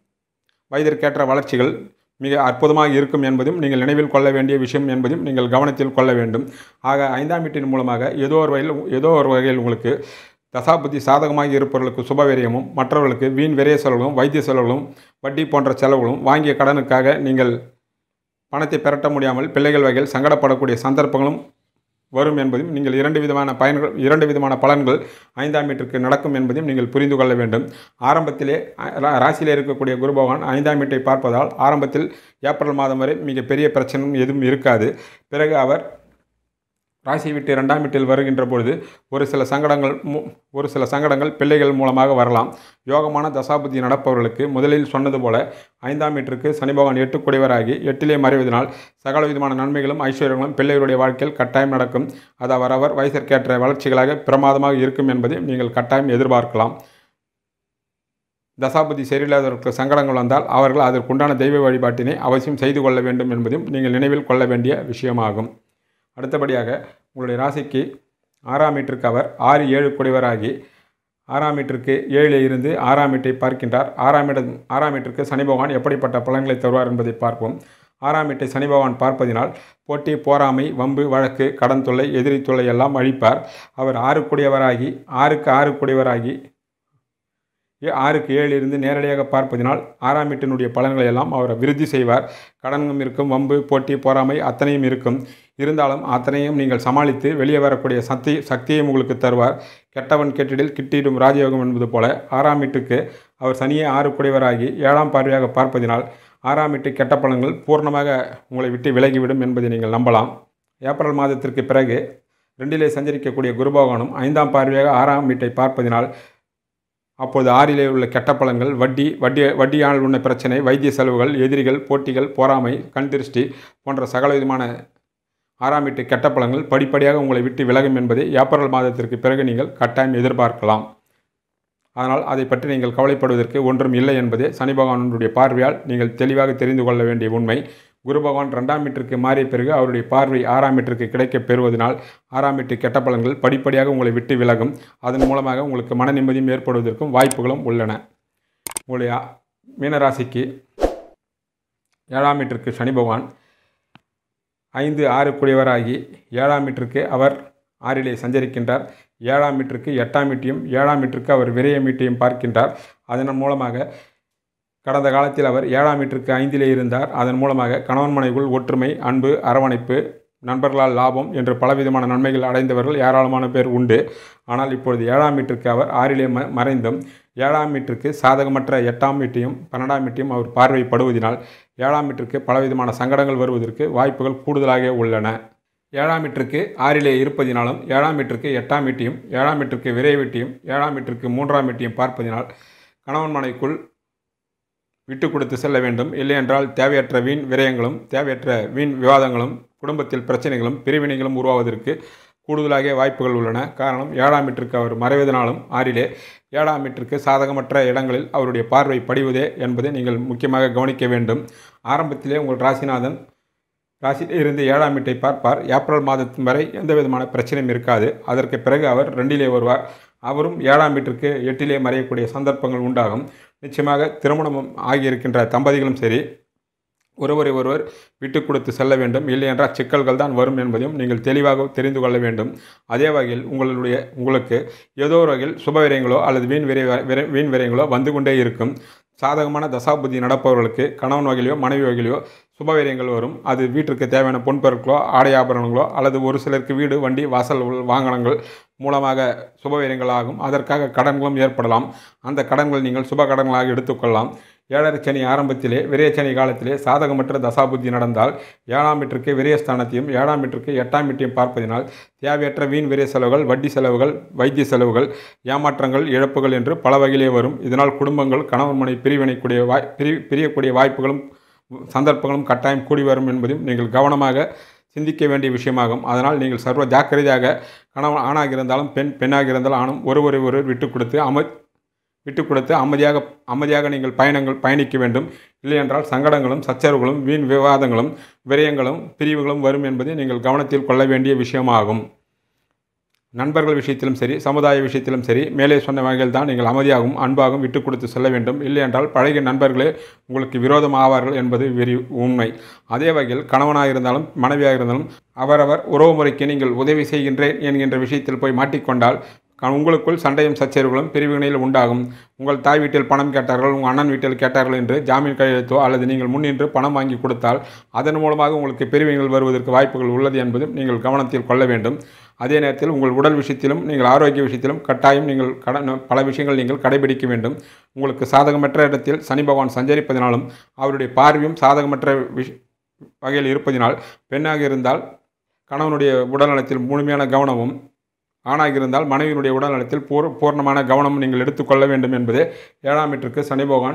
வயதிற்கேற்ற வளர்ச்சிகள் மிக அற்புதமாக இருக்கும் என்பதும் நீங்கள் நினைவில் கொள்ள வேண்டிய விஷயம் என்பதும் நீங்கள் கவனத்தில் கொள்ள வேண்டும் ஆக ஐந்தாம் வீட்டின் மூலமாக ஏதோ ஒரு வகையில் ஏதோ ஒரு வகையில் உங்களுக்கு தசாபுத்தி சாதகமாக இருப்பவர்களுக்கு சுபவிரயமும் மற்றவர்களுக்கு வீண் விரைய செலவுகளும் வைத்திய செலவுகளும் வட்டி போன்ற செலவுகளும் வாங்கிய கடனுக்காக நீங்கள் பணத்தை பெரட்ட முடியாமல் பிள்ளைகள் வகையில் சங்கடப்படக்கூடிய சந்தர்ப்பங்களும் வரும் என்பதும் நீங்கள் இரண்டு விதமான பயன்கள் இரண்டு விதமான பலன்கள் ஐந்தாம் வீட்டிற்கு நடக்கும் என்பதையும் நீங்கள் புரிந்து கொள்ள வேண்டும் ஆரம்பத்திலே ரா- ராசியிலே இருக்கக்கூடிய குரு பகவான் ஐந்தாம் வீட்டை பார்ப்பதால் ஆரம்பத்தில் ஏப்ரல் மாதம் வரை மிக பெரிய பிரச்சனையும் எதுவும் இருக்காது பிறகு அவர் ராசி விட்டு இரண்டாம் வீட்டில் வருகின்ற பொழுது ஒரு சில சங்கடங்கள் மு- ஒரு சில சங்கடங்கள் பிள்ளைகள் மூலமாக வரலாம் யோகமான தசாபுத்தி நடப்பவர்களுக்கு முதலில் சொன்னது போல ஐந்தாம் வீட்டிற்கு சனி பகவான் எட்டுக்குடையவராகி எட்டிலே மறைவதனால் சகல விதமான நன்மைகளும் ஐஸ்வர்யங்களும் பிள்ளைகளுடைய வாழ்க்கையில் கட்டாயம் நடக்கும் அது அவரவர் வயதிற்கேற்ற வளர்ச்சிகளாக பிரமாதமாக இருக்கும் என்பதை நீங்கள் கட்டாயம் எதிர்பார்க்கலாம் தசாபதி சரியில்லாதவர்களுக்கு சங்கடங்கள் வந்தால் அவர்கள் அதற்குண்டான தெய்வ வழிபாட்டினை அவசியம் செய்து கொள்ள வேண்டும் என்பதையும் நீங்கள் நினைவில் கொள்ள வேண்டிய விஷயமாகும் அடுத்தபடியாக உங்களுடைய ராசிக்கு ஆறாம் மீட்டருக்கு அவர் ஆறு ஏழு குடைவராகி ஆறாம் மீட்டருக்கு ஏழில் இருந்து ஆறாம் வீட்டை பார்க்கின்றார் ஆறாம் இட ஆறாம் வீட்டிற்கு சனி பகவான் எப்படிப்பட்ட பலன்களை தருவார் என்பதை பார்ப்போம் ஆறாம் வீட்டை சனி பகவான் பார்ப்பதினால் போட்டி போராமை வம்பு வழக்கு கடன் தொல்லை எதிரி தொல்லை எல்லாம் அழிப்பார் அவர் ஆறு குடையவராகி ஆறுக்கு ஆறு குடையவராகி ஏ- ஆறுக்கு ஏழு இருந்து நேரடியாக பார்ப்பதினால் ஆறாம் வீட்டினுடைய பலன்களை எல்லாம் அவர் விருத்தி செய்வார் கடன்களும் இருக்கும் வம்பு போட்டி பொறாமை அத்தனையும் இருக்கும் இருந்தாலும் அத்தனையும் நீங்கள் சமாளித்து வெளியே வரக்கூடிய சக்தி சக்தியையும் உங்களுக்கு தருவார் கெட்டவன் கெட்டிடில் கிட்டிடும் ராஜயோகம் என்பது போல ஆறாம் வீட்டுக்கு அவர் சனியே ஆறு குடைவராகி ஏழாம் பார்வையாக பார்ப்பதினால் ஆறாம் வீட்டு கெட்ட பலன்கள் பூர்ணமாக உங்களை விட்டு விலகிவிடும் என்பதை நீங்கள் நம்பலாம் ஏப்ரல் மாதத்திற்கு பிறகு ரெண்டிலே சஞ்சரிக்கக்கூடிய குரு பகவானும் ஐந்தாம் பார்வையாக ஆறாம் வீட்டை பார்ப்பதினால் அப்போது ஆறிலே உள்ள கெட்ட பலன்கள் வட்டி வட்டி வட்டியால் உள்ள பிரச்சனை வைத்திய செலவுகள் எதிரிகள் போட்டிகள் பொறாமை கண் திருஷ்டி போன்ற சகல விதமான ஆறாம் வீட்டு கெட்ட பலன்கள் படிப்படியாக உங்களை விட்டு விலகும் என்பதை ஏப்ரல் மாதத்திற்கு பிறகு நீங்கள் கட்டாயம் எதிர்பார்க்கலாம் அதனால் அதை பற்றி நீங்கள் கவலைப்படுவதற்கு ஒன்றும் இல்லை என்பதே சனி பகவானுடைய பார்வையால் நீங்கள் தெளிவாக தெரிந்து கொள்ள வேண்டிய உண்மை குரு பகவான் ரெண்டாம் மீட்டருக்கு மாறிய பிறகு அவருடைய பார்வை ஆறாம் மீட்டருக்கு கிடைக்கப் பெறுவதனால் ஆறாம் மீட்டு கெட்ட பலன்கள் படிப்படியாக உங்களை விட்டு விலகும் அதன் மூலமாக உங்களுக்கு மன நிம்மதியும் ஏற்படுவதற்கும் வாய்ப்புகளும் உள்ளன உங்களுடைய ஆ- மீனராசிக்கு ஏழாம் மீட்டருக்கு சனி பகவான் ஐந்து ஆறு குடியவராகி ஏழாம் மீட்டருக்கு அவர் ஆறிலே சஞ்சரிக்கின்றார் ஏழாம் மீட்டருக்கு எட்டாம் மீட்டையும் ஏழாம் மீட்டருக்கு அவர் விரைய மீட்டையும் பார்க்கின்றார் அதன் மூலமாக கடந்த காலத்தில் அவர் ஏழாம் மீட்டருக்கு ஐந்திலே இருந்தார் அதன் மூலமாக கணவன் மனைவிக்குள் ஒற்றுமை அன்பு அரவணைப்பு நண்பர்களால் லாபம் என்று பலவிதமான நன்மைகள் அடைந்தவர்கள் ஏராளமான பேர் உண்டு ஆனால் இப்பொழுது ஏழாம் மீட்டருக்கு அவர் ஆறிலே ம மறைந்தும் ஏழாம் மீட்டருக்கு சாதகமற்ற எட்டாம் மீட்டையும் பன்னெண்டாம் மீட்டையும் அவர் பார்வைப்படுவதினால் ஏழாம் மீட்டருக்கு பலவிதமான சங்கடங்கள் வருவதற்கு வாய்ப்புகள் கூடுதலாக உள்ளன ஏழாம் மீட்டருக்கு ஆறிலே இருப்பதினாலும் ஏழாம் மீட்டருக்கு எட்டாம் மீட்டையும் ஏழாம் மீட்டருக்கு விரை வீட்டையும் ஏழாம் மீட்டருக்கு மூன்றாம் மீட்டையும் பார்ப்பதினால் கணவன் மனைக்குள் விட்டு கொடுத்து செல்ல வேண்டும் இல்லையென்றால் தேவையற்ற வீண் விரயங்களும் தேவையற்ற வீண் விவாதங்களும் குடும்பத்தில் பிரச்சனைகளும் பிரிவினைகளும் உருவாவதற்கு கூடுதலாக வாய்ப்புகள் உள்ளன காரணம் ஏழாம் மீட்டருக்கு அவர் மறைவதனாலும் ஆறிலே ஏழாம் மீட்டருக்கு சாதகமற்ற இடங்களில் அவருடைய பார்வை படிவதே என்பதை நீங்கள் முக்கியமாக கவனிக்க வேண்டும் ஆரம்பத்திலே உங்கள் ராசிநாதன் ராசியில் இருந்து ஏழாம் வீட்டை பார்ப்பார் ஏப்ரல் மாதத்தின் வரை எந்த விதமான பிரச்சனையும் இருக்காது அதற்கு பிறகு அவர் ரெண்டிலே வருவார் அவரும் ஏழாம் வீட்டிற்கு எட்டிலே மறையக்கூடிய சந்தர்ப்பங்கள் உண்டாகும் நிச்சயமாக திருமணம் ஆகியிருக்கின்ற தம்பதிகளும் சரி ஒருவரை ஒருவர் விட்டு கொடுத்து செல்ல வேண்டும் இல்லை என்றால் சிக்கல்கள் தான் வரும் என்பதையும் நீங்கள் தெளிவாக தெரிந்து கொள்ள வேண்டும் அதே வகையில் உங்களுடைய உங்களுக்கு ஏதோ ஒரு வகையில் சுபவிரயங்களோ அல்லது வீண் விரை விரை- வீண் விரயங்களோ வந்து கொண்டே இருக்கும் சாதகமான தசாபுத்தி நடப்பவர்களுக்கு கணவன் வகையிலையோ மனைவி வகையிலையோ சுபவிரயங்கள் வரும் அது வீட்டிற்கு தேவையான பொன்பொருட்களோ ஆடை ஆபரணங்களோ அல்லது ஒரு சிலருக்கு வீடு வண்டி வாசல் உள் வாகனங்கள் மூலமாக சுபவிரயங்கள் ஆகும் அதற்காக கடன்களும் ஏற்படலாம் அந்த கடன்கள் நீங்கள் சுப கடன்களாக எடுத்துக்கொள்ளலாம் ஏழரை சனி ஆரம்பத்திலே விரயச்சனி காலத்திலே சாதகமற்ற தசாபுத்தி நடந்தால் ஏழாம் மீட்டருக்கு விரயஸ்தானத்தையும் ஏழாம் மீட்டருக்கு எட்டாம் மீட்டையும் பார்ப்பதினால் தேவையற்ற வீண் விரய செலவுகள் வட்டி செலவுகள் வைத்திய செலவுகள் ஏமாற்றங்கள் இழப்புகள் என்று பல வகையிலே வரும் இதனால் குடும்பங்கள் கணவன் மனை பிரிவினைக்கூடிய வாய் பிரி பிரியக்கூடிய வாய்ப்புகளும் சந்தர்ப்பங்களும் கட்டாயம் கூடி வரும் என்பதையும் நீங்கள் கவனமாக சிந்திக்க வேண்டிய விஷயமாகும் அதனால் நீங்கள் சர்வ ஜாக்கிரதையாக கணவன் ஆணாக இருந்தாலும் பெண் பெண்ணாக இருந்தாலும் ஆணும் ஒருவரை ஒருவர் விட்டு கொடுத்து அம விட்டு கொடுத்து அமைதியாக அமைதியாக நீங்கள் பயணங்கள் பயணிக்க வேண்டும் இல்லையென்றால் சங்கடங்களும் சச்சரவுகளும் வீண் விவாதங்களும் விரயங்களும் பிரிவுகளும் வரும் என்பதை நீங்கள் கவனத்தில் கொள்ள வேண்டிய விஷயமாகும் நண்பர்கள் விஷயத்திலும் சரி சமுதாய விஷயத்திலும் சரி மேலே சொன்ன வகையில் தான் நீங்கள் அமைதியாகவும் அன்பாகவும் விட்டு கொடுத்து செல்ல வேண்டும் இல்லையென்றால் பழகிய நண்பர்களே உங்களுக்கு விரோதம் ஆவார்கள் என்பது வெறி உண்மை அதே வகையில் கணவனாக இருந்தாலும் மனைவியாக இருந்தாலும் அவரவர் உறவு முறைக்கு நீங்கள் உதவி செய்கின்றேன் என்கின்ற விஷயத்தில் போய் மாட்டிக்கொண்டால் க- உங்களுக்குள் சண்டையும் சச்சரவுகளும் பிரிவினையில் உண்டாகும் உங்கள் தாய் வீட்டில் பணம் கேட்டார்கள் உங்கள் அண்ணன் வீட்டில் கேட்டார்கள் என்று ஜாமீன் கையெழுத்தோ அல்லது நீங்கள் முன்னின்று பணம் வாங்கி கொடுத்தால் அதன் மூலமாக உங்களுக்கு பிரிவினைகள் வருவதற்கு வாய்ப்புகள் உள்ளது என்பதும் நீங்கள் கவனத்தில் கொள்ள வேண்டும் அதே நேரத்தில் உங்கள் உடல் விஷயத்திலும் நீங்கள் ஆரோக்கிய விஷயத்திலும் கட்டாயம் நீங்கள் கட பல விஷயங்கள் நீங்கள் கடைபிடிக்க வேண்டும் உங்களுக்கு சாதகமற்ற இடத்தில் சனி பகவான் சஞ்சரிப்பதினாலும் அவருடைய பார்வையும் சாதகமற்ற விஷ் வகையில் இருப்பதினால் பெண்ணாக இருந்தால் கணவனுடைய உடல்நலத்தில் முழுமையான கவனமும் ஆணாக இருந்தால் மனைவியினுடைய உடல்நலத்தில் பூர் பூர்ணமான கவனம் நீங்கள் எடுத்துக்கொள்ள வேண்டும் என்பதே ஏழாம் மீட்டருக்கு சனி பகவான்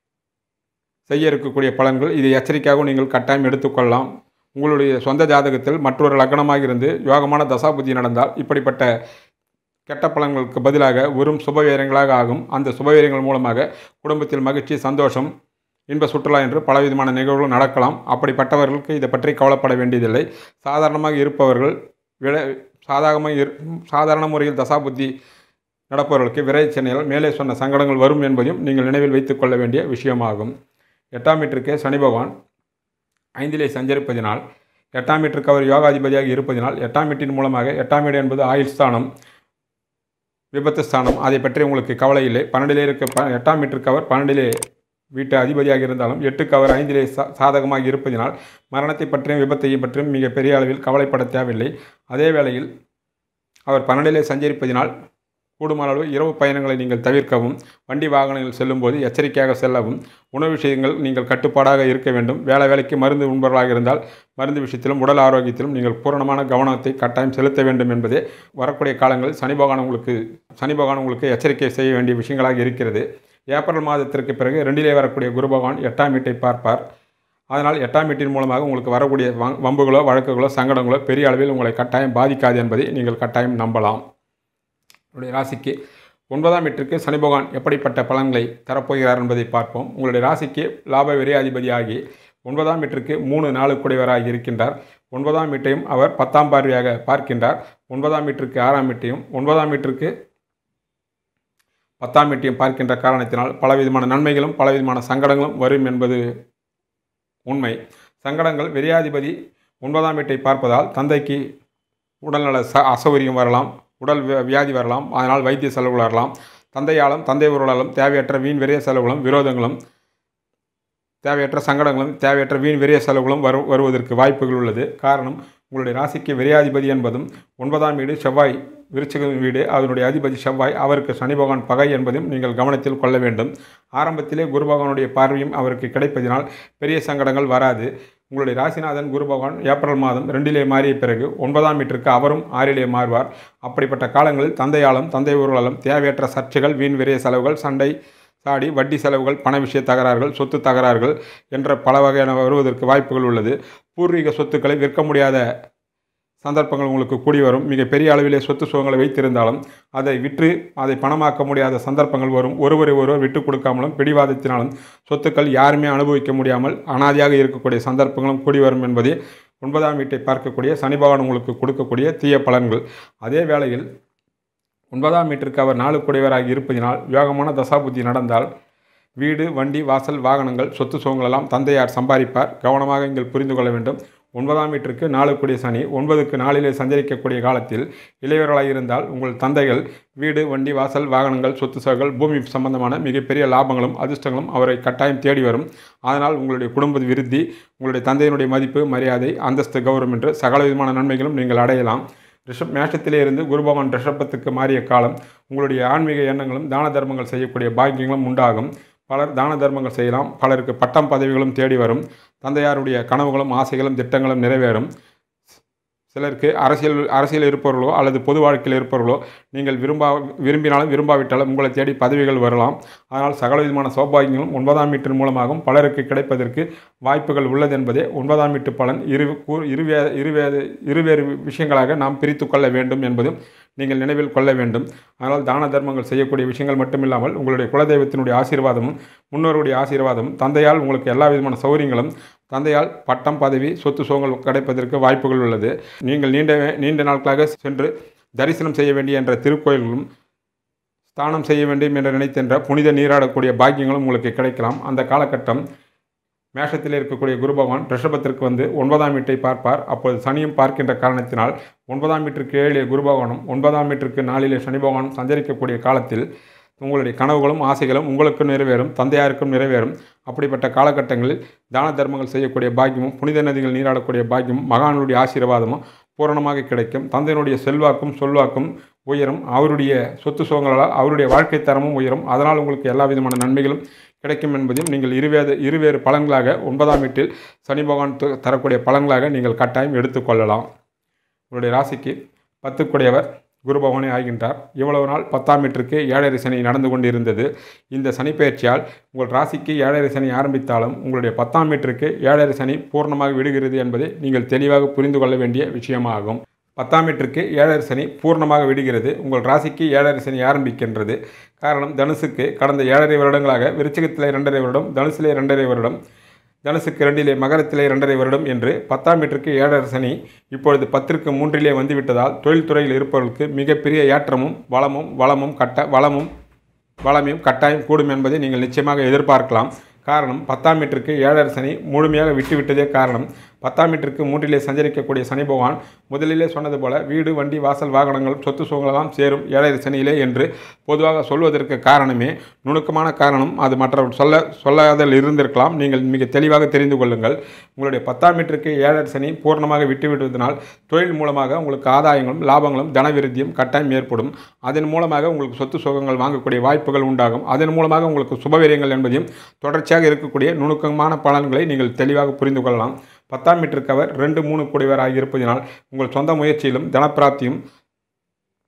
செய்ய இருக்கக்கூடிய பலன்கள் இதை எச்சரிக்கையாகவும் நீங்கள் கட்டாயம் எடுத்துக்கொள்ளலாம் உங்களுடைய சொந்த ஜாதகத்தில் மற்றொரு லக்னமாக இருந்து யோகமான தசாபுத்தி நடந்தால் இப்படிப்பட்ட கெட்ட பலன்களுக்கு பதிலாக வெறும் சுபவீரங்களாக ஆகும் அந்த சுபவீரங்கள் மூலமாக குடும்பத்தில் மகிழ்ச்சி சந்தோஷம் இன்ப சுற்றுலா என்று பலவிதமான நிகழ்வுகள் நடக்கலாம் அப்படிப்பட்டவர்களுக்கு இதை பற்றி கவலைப்பட வேண்டியதில்லை சாதாரணமாக இருப்பவர்கள் விட சாதாரணமாக இரு சாதாரண முறையில் தசாபுத்தி நடப்பவர்களுக்கு விரை சென்னையில் மேலே சொன்ன சங்கடங்கள் வரும் என்பதையும் நீங்கள் நினைவில் வைத்துக் கொள்ள வேண்டிய விஷயமாகும் எட்டாம் மீட்டருக்கு சனி பகவான் ஐந்திலே சஞ்சரிப்பதினால் எட்டாம் மீட்டருக்கு அவர் யோகாதிபதியாக இருப்பதினால் எட்டாம் மீட்டின் மூலமாக எட்டாம் வீடு என்பது ஆயுள் ஸ்தானம் விபத்து ஸ்தானம் அதை பற்றி உங்களுக்கு கவலை இல்லை பன்னெண்டிலே இருக்க ப எட்டாம் மீட்டருக்கு அவர் பன்னெண்டிலே வீட்டு அதிபதியாக இருந்தாலும் எட்டுக்கு அவர் ஐந்திலே சா சாதகமாக இருப்பதினால் மரணத்தை பற்றியும் விபத்தையும் பற்றியும் மிக பெரிய அளவில் கவலைப்பட தேவையில்லை அதே வேளையில் அவர் பன்னெண்டிலே சஞ்சரிப்பதினால் கூடுமான அளவு இரவு பயணங்களை நீங்கள் தவிர்க்கவும் வண்டி வாகனங்கள் செல்லும்போது எச்சரிக்கையாக செல்லவும் உணவு விஷயங்கள் நீங்கள் கட்டுப்பாடாக இருக்க வேண்டும் வேலை வேலைக்கு மருந்து உண்பவர்களாக இருந்தால் மருந்து விஷயத்திலும் உடல் ஆரோக்கியத்திலும் நீங்கள் பூரணமான கவனத்தை கட்டாயம் செலுத்த வேண்டும் என்பதே வரக்கூடிய காலங்களில் சனி பகவான் உங்களுக்கு சனி பகவான் உங்களுக்கு எச்சரிக்கை செய்ய வேண்டிய விஷயங்களாக இருக்கிறது ஏப்ரல் மாதத்திற்கு பிறகு ரெண்டிலே வரக்கூடிய குரு பகவான் எட்டாம் வீட்டை பார்ப்பார் அதனால் எட்டாம் வீட்டின் மூலமாக உங்களுக்கு வரக்கூடிய வ- வம்புகளோ வழக்குகளோ சங்கடங்களோ பெரிய அளவில் உங்களை கட்டாயம் பாதிக்காது என்பதை நீங்கள் கட்டாயம் நம்பலாம் உங்களுடைய ராசிக்கு ஒன்பதாம் வீட்டிற்கு சனி பகவான் எப்படிப்பட்ட பலன்களை தரப்போகிறார் என்பதை பார்ப்போம் உங்களுடைய ராசிக்கு லாப விரையாதிபதியாகி ஒன்பதாம் வீட்டிற்கு மூணு நாலு குடைவராகி இருக்கின்றார் ஒன்பதாம் வீட்டையும் அவர் பத்தாம் பார்வையாக பார்க்கின்றார் ஒன்பதாம் வீட்டிற்கு ஆறாம் வீட்டையும் ஒன்பதாம் வீட்டிற்கு பத்தாம் வீட்டையும் பார்க்கின்ற காரணத்தினால் பலவிதமான நன்மைகளும் பலவிதமான சங்கடங்களும் வரும் என்பது உண்மை சங்கடங்கள் விரையாதிபதி ஒன்பதாம் வீட்டை பார்ப்பதால் தந்தைக்கு உடல்நல ச அசௌகரியம் வரலாம் உடல் வி- வியாதி வரலாம் அதனால் வைத்திய செலவுகள் வரலாம் தந்தையாலும் தந்தை உருளாலும் தேவையற்ற வீண் விரைய செலவுகளும் விரோதங்களும் தேவையற்ற சங்கடங்களும் தேவையற்ற வீண் விரைய செலவுகளும் வரு வருவதற்கு வாய்ப்புகள் உள்ளது காரணம் உங்களுடைய ராசிக்கு விரையாதிபதி என்பதும் ஒன்பதாம் வீடு செவ்வாய் விருச்சிக வீடு அதனுடைய அதிபதி செவ்வாய் அவருக்கு சனி பகவான் பகை என்பதும் நீங்கள் கவனத்தில் கொள்ள வேண்டும் ஆரம்பத்திலே குரு பகவானுடைய பார்வையும் அவருக்கு கிடைப்பதினால் பெரிய சங்கடங்கள் வராது உங்களுடைய ராசிநாதன் குரு பகவான் ஏப்ரல் மாதம் ரெண்டிலே மாறிய பிறகு ஒன்பதாம் வீட்டிற்கு அவரும் ஆறிலே மாறுவார் அப்படிப்பட்ட காலங்களில் தந்தையாலும் தந்தை ஊர்களாலும் தேவையற்ற சர்ச்சைகள் வீண் விரைய செலவுகள் சண்டை சாடி வட்டி செலவுகள் பண விஷய தகராறுகள் சொத்து தகராறுகள் என்ற பல வகையான வருவதற்கு வாய்ப்புகள் உள்ளது பூர்வீக சொத்துக்களை விற்க முடியாத சந்தர்ப்பங்கள் உங்களுக்கு கூடி வரும் மிக பெரிய அளவிலே சொத்து சுகங்களை வைத்திருந்தாலும் அதை விற்று அதை பணமாக்க முடியாத சந்தர்ப்பங்கள் வரும் ஒருவரை ஒருவர் விட்டு கொடுக்காமலும் பிடிவாதத்தினாலும் சொத்துக்கள் யாருமே அனுபவிக்க முடியாமல் அனாதியாக இருக்கக்கூடிய சந்தர்ப்பங்களும் கூடி வரும் என்பதே ஒன்பதாம் வீட்டை பார்க்கக்கூடிய சனி பகவான் உங்களுக்கு கொடுக்கக்கூடிய தீய பலன்கள் அதே வேளையில் ஒன்பதாம் வீட்டிற்கு அவர் நாலு குடைவராகி இருப்பதினால் யோகமான தசாபுத்தி நடந்தால் வீடு வண்டி வாசல் வாகனங்கள் சொத்து சுகங்களெல்லாம் தந்தையார் சம்பாதிப்பார் கவனமாக நீங்கள் புரிந்து கொள்ள வேண்டும் ஒன்பதாம் வீட்டிற்கு நாலு கூடிய சனி ஒன்பதுக்கு நாளிலே சஞ்சரிக்கக்கூடிய காலத்தில் இளையவர்களாக இருந்தால் உங்கள் தந்தைகள் வீடு வண்டி வாசல் வாகனங்கள் சொத்து சுகங்கள் பூமி சம்பந்தமான மிகப்பெரிய லாபங்களும் அதிர்ஷ்டங்களும் அவரை கட்டாயம் தேடி வரும் அதனால் உங்களுடைய குடும்ப விருத்தி உங்களுடைய தந்தையினுடைய மதிப்பு மரியாதை அந்தஸ்து கௌரவம் என்று சகல விதமான நன்மைகளும் நீங்கள் அடையலாம் ரிஷப் மேஷத்திலே இருந்து குரு பகவான் ரிஷபத்துக்கு மாறிய காலம் உங்களுடைய ஆன்மீக எண்ணங்களும் தான தர்மங்கள் செய்யக்கூடிய பாக்கியங்களும் உண்டாகும் பலர் தான தர்மங்கள் செய்யலாம் பலருக்கு பட்டம் பதவிகளும் தேடி வரும் தந்தையாருடைய கனவுகளும் ஆசைகளும் திட்டங்களும் நிறைவேறும் சிலருக்கு அரசியல் அரசியல் இருப்பவர்களோ அல்லது பொது வாழ்க்கையில் இருப்பவர்களோ நீங்கள் விரும்பா விரும்பினாலும் விரும்பாவிட்டாலும் உங்களை தேடி பதவிகள் வரலாம் அதனால் சகல விதமான சௌபாகியங்களும் ஒன்பதாம் வீட்டின் மூலமாகவும் பலருக்கு கிடைப்பதற்கு வாய்ப்புகள் உள்ளது என்பதே ஒன்பதாம் வீட்டு பலன் இரு கூ- இருவே இருவேறு இருவேறு விஷயங்களாக நாம் பிரித்து கொள்ள வேண்டும் என்பதும் நீங்கள் நினைவில் கொள்ள வேண்டும் அதனால் தான தர்மங்கள் செய்யக்கூடிய விஷயங்கள் மட்டுமில்லாமல் உங்களுடைய குலதெய்வத்தினுடைய ஆசீர்வாதமும் முன்னோருடைய ஆசீர்வாதமும் தந்தையால் உங்களுக்கு எல்லா விதமான சௌகரியங்களும் தந்தையால் பட்டம் பதவி சொத்து சுகங்கள் கிடைப்பதற்கு வாய்ப்புகள் உள்ளது நீங்கள் நீண்ட நீண்ட நாட்களாக சென்று தரிசனம் செய்ய வேண்டிய என்ற திருக்கோயில்களும் ஸ்தானம் செய்ய வேண்டும் என்று நினைத்தென்ற புனித நீராடக்கூடிய பாக்கியங்களும் உங்களுக்கு கிடைக்கலாம் அந்த காலகட்டம் மேஷத்தில் இருக்கக்கூடிய குரு பகவான் ரிஷபத்திற்கு வந்து ஒன்பதாம் வீட்டை பார்ப்பார் அப்போது சனியும் பார்க்கின்ற காரணத்தினால் ஒன்பதாம் வீட்டிற்கு ஏழிலே குரு பகவானும் ஒன்பதாம் வீட்டிற்கு நாளிலே சனி பகவானும் சஞ்சரிக்கக்கூடிய காலத்தில் உங்களுடைய கனவுகளும் ஆசைகளும் உங்களுக்கும் நிறைவேறும் தந்தையாருக்கும் நிறைவேறும் அப்படிப்பட்ட காலகட்டங்களில் தான தர்மங்கள் செய்யக்கூடிய பாக்கியமும் புனித நதிகள் நீராடக்கூடிய பாக்கியமும் மகானுடைய ஆசீர்வாதமும் பூரணமாக கிடைக்கும் தந்தையினுடைய செல்வாக்கும் சொல்வாக்கும் உயரும் அவருடைய சொத்து சுகங்களால் அவருடைய வாழ்க்கை தரமும் உயரும் அதனால் உங்களுக்கு எல்லா விதமான நன்மைகளும் கிடைக்கும் என்பதையும் நீங்கள் இருவேறு இருவேறு பலன்களாக ஒன்பதாம் வீட்டில் சனி பகவான் து- தரக்கூடிய பலன்களாக நீங்கள் கட்டாயம் எடுத்துக்கொள்ளலாம் உங்களுடைய ராசிக்கு பத்துக்குடையவர் குரு பகவானே ஆகின்றார் இவ்வளவு நாள் பத்தாம் வீட்டிற்கு ஏழரை சனி நடந்து கொண்டிருந்தது இந்த சனிப்பெயர்ச்சியால் உங்கள் ராசிக்கு ஏழரை சனி ஆரம்பித்தாலும் உங்களுடைய பத்தாம் வீட்டிற்கு ஏழரை சனி பூர்ணமாக விடுகிறது என்பதை நீங்கள் தெளிவாக புரிந்து கொள்ள வேண்டிய விஷயமாகும் பத்தாம் வீட்டிற்கு ஏழரை சனி பூர்ணமாக விடுகிறது உங்கள் ராசிக்கு ஏழரை சனி ஆரம்பிக்கின்றது காரணம் தனுசுக்கு கடந்த ஏழரை வருடங்களாக விருச்சிகத்திலே இரண்டரை வருடம் தனுசிலே இரண்டரை வருடம் தனுசுக்கு இரண்டிலே மகரத்திலே இரண்டரை வருடம் என்று பத்தாம் வீட்டிற்கு ஏழரை சனி இப்பொழுது பத்திற்கு மூன்றிலே வந்துவிட்டதால் தொழில்துறையில் இருப்பவர்களுக்கு மிகப்பெரிய ஏற்றமும் வளமும் வளமும் கட்ட வளமும் வளமையும் கட்டாயம் கூடும் என்பதை நீங்கள் நிச்சயமாக எதிர்பார்க்கலாம் காரணம் பத்தாம் மீட்டருக்கு ஏழரை சனி முழுமையாக விட்டுவிட்டதே காரணம் பத்தாம் மீட்டருக்கு மூன்றிலே சஞ்சரிக்கக்கூடிய சனி பகவான் முதலிலே சொன்னது போல வீடு வண்டி வாசல் வாகனங்கள் சொத்து சுகங்களெல்லாம் சேரும் ஏழரை சனியிலே என்று பொதுவாக சொல்வதற்கு காரணமே நுணுக்கமான காரணம் அது மற்றவர் சொல்ல சொல்லாதல் இருந்திருக்கலாம் நீங்கள் மிக தெளிவாக தெரிந்து கொள்ளுங்கள் உங்களுடைய பத்தாம் மீட்டருக்கு ஏழரை சனி பூர்ணமாக விட்டுவிடுவதனால் தொழில் மூலமாக உங்களுக்கு ஆதாயங்களும் லாபங்களும் தனவிருத்தியும் கட்டாயம் ஏற்படும் அதன் மூலமாக உங்களுக்கு சொத்து சுகங்கள் வாங்கக்கூடிய வாய்ப்புகள் உண்டாகும் அதன் மூலமாக உங்களுக்கு சுபவீரியங்கள் என்பதையும் தொடர்ச்சியாக இருக்கக்கூடிய நுணுக்கமான பலன்களை நீங்கள் தெளிவாக புரிந்து கொள்ளலாம் பத்தாம் மீட்டருக்கு அவர் ரெண்டு மூணு கூடியவராக இருப்பதினால் உங்கள் சொந்த முயற்சியிலும் தனப்பிராப்தியும்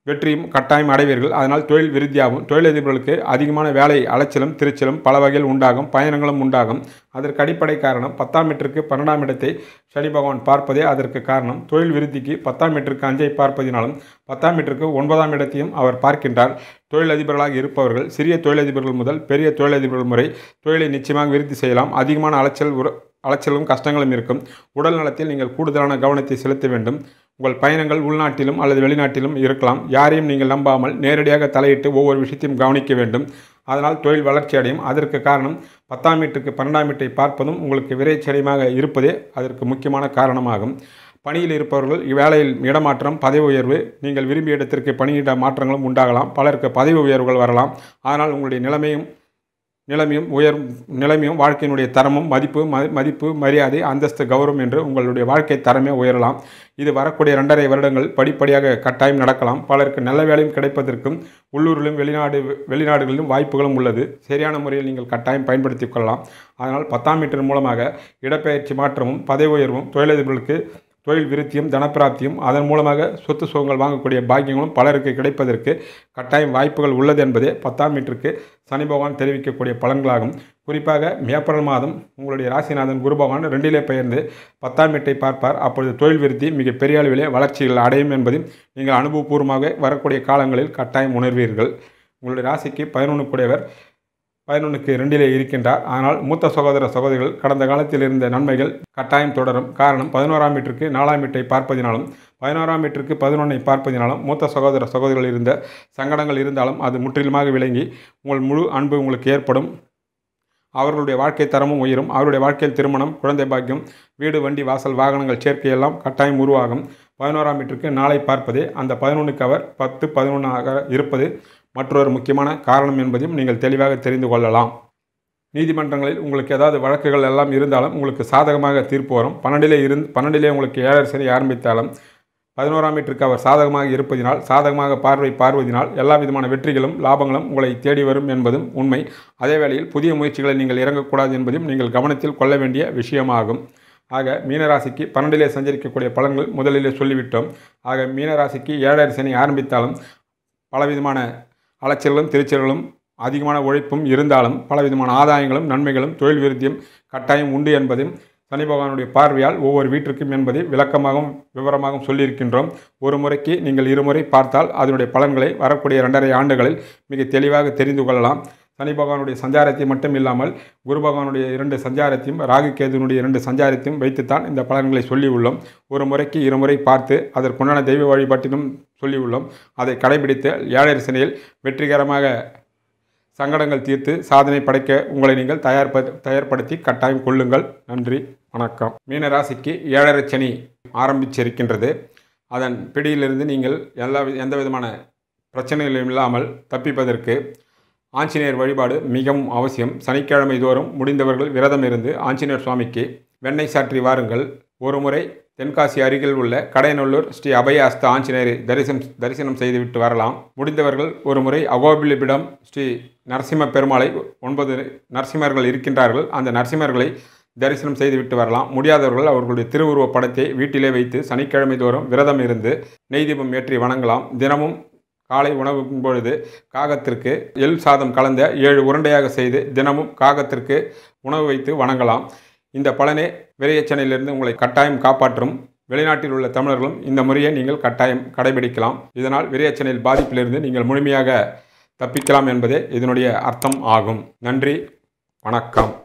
வெற்றியும் கட்டாயம் அடைவீர்கள் அதனால் தொழில் விருத்தியாகும் தொழிலதிபர்களுக்கு அதிகமான வேலை அலைச்சலும் திருச்சலும் பல வகையில் உண்டாகும் பயணங்களும் உண்டாகும் அதற்கு அடிப்படை காரணம் பத்தாம் மீட்டருக்கு பன்னெண்டாம் இடத்தை சனி பகவான் பார்ப்பதே அதற்கு காரணம் தொழில் விருத்திக்கு பத்தாம் மீட்டருக்கு அஞ்சை பார்ப்பதினாலும் பத்தாம் மீட்டருக்கு ஒன்பதாம் இடத்தையும் அவர் பார்க்கின்றார் தொழிலதிபர்களாக இருப்பவர்கள் சிறிய தொழிலதிபர்கள் முதல் பெரிய தொழிலதிபர்கள் முறை தொழிலை நிச்சயமாக விருத்தி செய்யலாம் அதிகமான அலைச்சல் உர அலைச்சலும் கஷ்டங்களும் இருக்கும் உடல் நலத்தில் நீங்கள் கூடுதலான கவனத்தை செலுத்த வேண்டும் உங்கள் பயணங்கள் உள்நாட்டிலும் அல்லது வெளிநாட்டிலும் இருக்கலாம் யாரையும் நீங்கள் நம்பாமல் நேரடியாக தலையிட்டு ஒவ்வொரு விஷயத்தையும் கவனிக்க வேண்டும் அதனால் தொழில் வளர்ச்சி அடையும் அதற்கு காரணம் பத்தாம் வீட்டுக்கு பன்னெண்டாம் வீட்டை பார்ப்பதும் உங்களுக்கு விரைச்சரியமாக இருப்பதே அதற்கு முக்கியமான காரணமாகும் பணியில் இருப்பவர்கள் இவ்வேளையில் இடமாற்றம் பதவி உயர்வு நீங்கள் விரும்பிய இடத்திற்கு பணியிட மாற்றங்களும் உண்டாகலாம் பலருக்கு பதவி உயர்வுகள் வரலாம் ஆனால் உங்களுடைய நிலைமையும் நிலைமையும் உயர் நிலைமையும் வாழ்க்கையினுடைய தரமும் மதிப்பு ம மதிப்பு மரியாதை அந்தஸ்து கௌரவம் என்று உங்களுடைய வாழ்க்கை தரமே உயரலாம் இது வரக்கூடிய ரெண்டரை வருடங்கள் படிப்படியாக கட்டாயம் நடக்கலாம் பலருக்கு நல்ல வேலையும் கிடைப்பதற்கும் உள்ளூரிலும் வெளிநாடு வெளிநாடுகளிலும் வாய்ப்புகளும் உள்ளது சரியான முறையில் நீங்கள் கட்டாயம் பயன்படுத்திக் கொள்ளலாம் அதனால் பத்தாம் மீட்டர் மூலமாக இடப்பெயர்ச்சி மாற்றமும் பதவி உயர்வும் தொழிலதிபர்களுக்கு தொழில் விருத்தியும் தனப்பிராப்தியும் அதன் மூலமாக சொத்து சுகங்கள் வாங்கக்கூடிய பாக்கியங்களும் பலருக்கு கிடைப்பதற்கு கட்டாயம் வாய்ப்புகள் உள்ளது என்பதே பத்தாம் மீட்டருக்கு சனி பகவான் தெரிவிக்கக்கூடிய பலன்களாகும் குறிப்பாக ஏப்ரல் மாதம் உங்களுடைய ராசிநாதன் குரு பகவான் ரெண்டிலே பெயர்ந்து பத்தாம் மீட்டை பார்ப்பார் அப்பொழுது தொழில் விருத்தி மிக பெரிய அளவிலே வளர்ச்சிகள் அடையும் என்பதையும் நீங்கள் அனுபவபூர்வமாக வரக்கூடிய காலங்களில் கட்டாயம் உணர்வீர்கள் உங்களுடைய ராசிக்கு பதினொன்று கூடியவர் பதினொன்றுக்கு ரெண்டிலே இருக்கின்றார் ஆனால் மூத்த சகோதர சகோதரிகள் கடந்த காலத்தில் இருந்த நன்மைகள் கட்டாயம் தொடரும் காரணம் பதினோராம் மீட்டருக்கு நாலாம் மீட்டை பார்ப்பதினாலும் பதினோராம் மீட்டருக்கு பதினொன்றை பார்ப்பதினாலும் மூத்த சகோதர சகோதரிகள் இருந்த சங்கடங்கள் இருந்தாலும் அது முற்றிலுமாக விளங்கி உங்கள் முழு அன்பு உங்களுக்கு ஏற்படும் அவர்களுடைய வாழ்க்கை தரமும் உயரும் அவருடைய வாழ்க்கையில் திருமணம் குழந்தை பாக்கியம் வீடு வண்டி வாசல் வாகனங்கள் சேர்க்கையெல்லாம் கட்டாயம் உருவாகும் பதினோராம் மீட்டருக்கு நாளை பார்ப்பதே அந்த பதினொன்றுக்கு அவர் பத்து பதினொன்றாக இருப்பது மற்றொரு முக்கியமான காரணம் என்பதையும் நீங்கள் தெளிவாக தெரிந்து கொள்ளலாம் நீதிமன்றங்களில் உங்களுக்கு ஏதாவது வழக்குகள் எல்லாம் இருந்தாலும் உங்களுக்கு சாதகமாக தீர்ப்பு வரும் பன்னெண்டிலே இருந்து பன்னெண்டிலே உங்களுக்கு ஏழரை சனி ஆரம்பித்தாலும் பதினோராம் மீட்டருக்கு அவர் சாதகமாக இருப்பதினால் சாதகமாக பார்வை பார்வதினால் எல்லா விதமான வெற்றிகளும் லாபங்களும் உங்களை தேடி வரும் என்பதும் உண்மை அதே வேளையில் புதிய முயற்சிகளை நீங்கள் இறங்கக்கூடாது என்பதையும் நீங்கள் கவனத்தில் கொள்ள வேண்டிய விஷயமாகும் ஆக மீனராசிக்கு பன்னெண்டிலே சஞ்சரிக்கக்கூடிய பலன்கள் முதலிலே சொல்லிவிட்டோம் ஆக மீனராசிக்கு ஏழரை சனி ஆரம்பித்தாலும் பலவிதமான அலைச்சல்களும் திருச்சல்களும் அதிகமான உழைப்பும் இருந்தாலும் பலவிதமான ஆதாயங்களும் நன்மைகளும் தொழில் விருத்தியும் கட்டாயம் உண்டு என்பதையும் சனி பகவானுடைய பார்வையால் ஒவ்வொரு வீட்டிற்கும் என்பதை விளக்கமாகவும் விவரமாகவும் சொல்லியிருக்கின்றோம் ஒரு முறைக்கு நீங்கள் இருமுறை பார்த்தால் அதனுடைய பலன்களை வரக்கூடிய இரண்டரை ஆண்டுகளில் மிக தெளிவாக தெரிந்து கொள்ளலாம் சனி பகவானுடைய சஞ்சாரத்தை மட்டும் இல்லாமல் குரு பகவானுடைய இரண்டு சஞ்சாரத்தையும் ராகு கேதுனுடைய இரண்டு சஞ்சாரத்தையும் வைத்துத்தான் இந்த பலன்களை சொல்லியுள்ளோம் ஒரு முறைக்கு இருமுறை பார்த்து அதற்குண்டான தெய்வ வழிபாட்டிலும் சொல்லியுள்ளோம் அதை கடைபிடித்து ஏழரை சனியில் வெற்றிகரமாக சங்கடங்கள் தீர்த்து சாதனை படைக்க உங்களை நீங்கள் தயார்ப தயார்படுத்தி கட்டாயம் கொள்ளுங்கள் நன்றி வணக்கம் மீன ராசிக்கு ஏழரை சனி ஆரம்பிச்சிருக்கின்றது அதன் பிடியிலிருந்து நீங்கள் எல்லா வி- எந்த விதமான பிரச்சனைகளும் இல்லாமல் தப்பிப்பதற்கு ஆஞ்சநேயர் வழிபாடு மிகவும் அவசியம் சனிக்கிழமை தோறும் முடிந்தவர்கள் விரதம் இருந்து ஆஞ்சநேயர் சுவாமிக்கு வெண்ணெய் சாற்றி வாருங்கள் ஒருமுறை தென்காசி அருகில் உள்ள கடையநல்லூர் ஸ்ரீ அபய அஸ்த ஆஞ்சநேயரை தரிசனம் தரிசனம் செய்துவிட்டு வரலாம் முடிந்தவர்கள் ஒரு முறை அகோபிலிபிடம் ஸ்ரீ நரசிம்ம பெருமாளை ஒன்பது நரசிம்மர்கள் இருக்கின்றார்கள் அந்த நரசிம்மர்களை தரிசனம் செய்துவிட்டு வரலாம் முடியாதவர்கள் அவர்களுடைய திருவுருவப் படத்தை வீட்டிலே வைத்து சனிக்கிழமை தோறும் விரதம் இருந்து நெய் தீபம் ஏற்றி வணங்கலாம் தினமும் காலை உணவுக்கும் பொழுது காகத்திற்கு எள் சாதம் கலந்த ஏழு உருண்டையாக செய்து தினமும் காகத்திற்கு உணவு வைத்து வணங்கலாம் இந்த பலனே விரையச்சனையிலிருந்து உங்களை கட்டாயம் காப்பாற்றும் வெளிநாட்டில் உள்ள தமிழர்களும் இந்த முறையை நீங்கள் கட்டாயம் கடைபிடிக்கலாம் இதனால் விரையச்சனையில் பாதிப்பிலிருந்து நீங்கள் முழுமையாக தப்பிக்கலாம் என்பதே இதனுடைய அர்த்தம் ஆகும் நன்றி வணக்கம்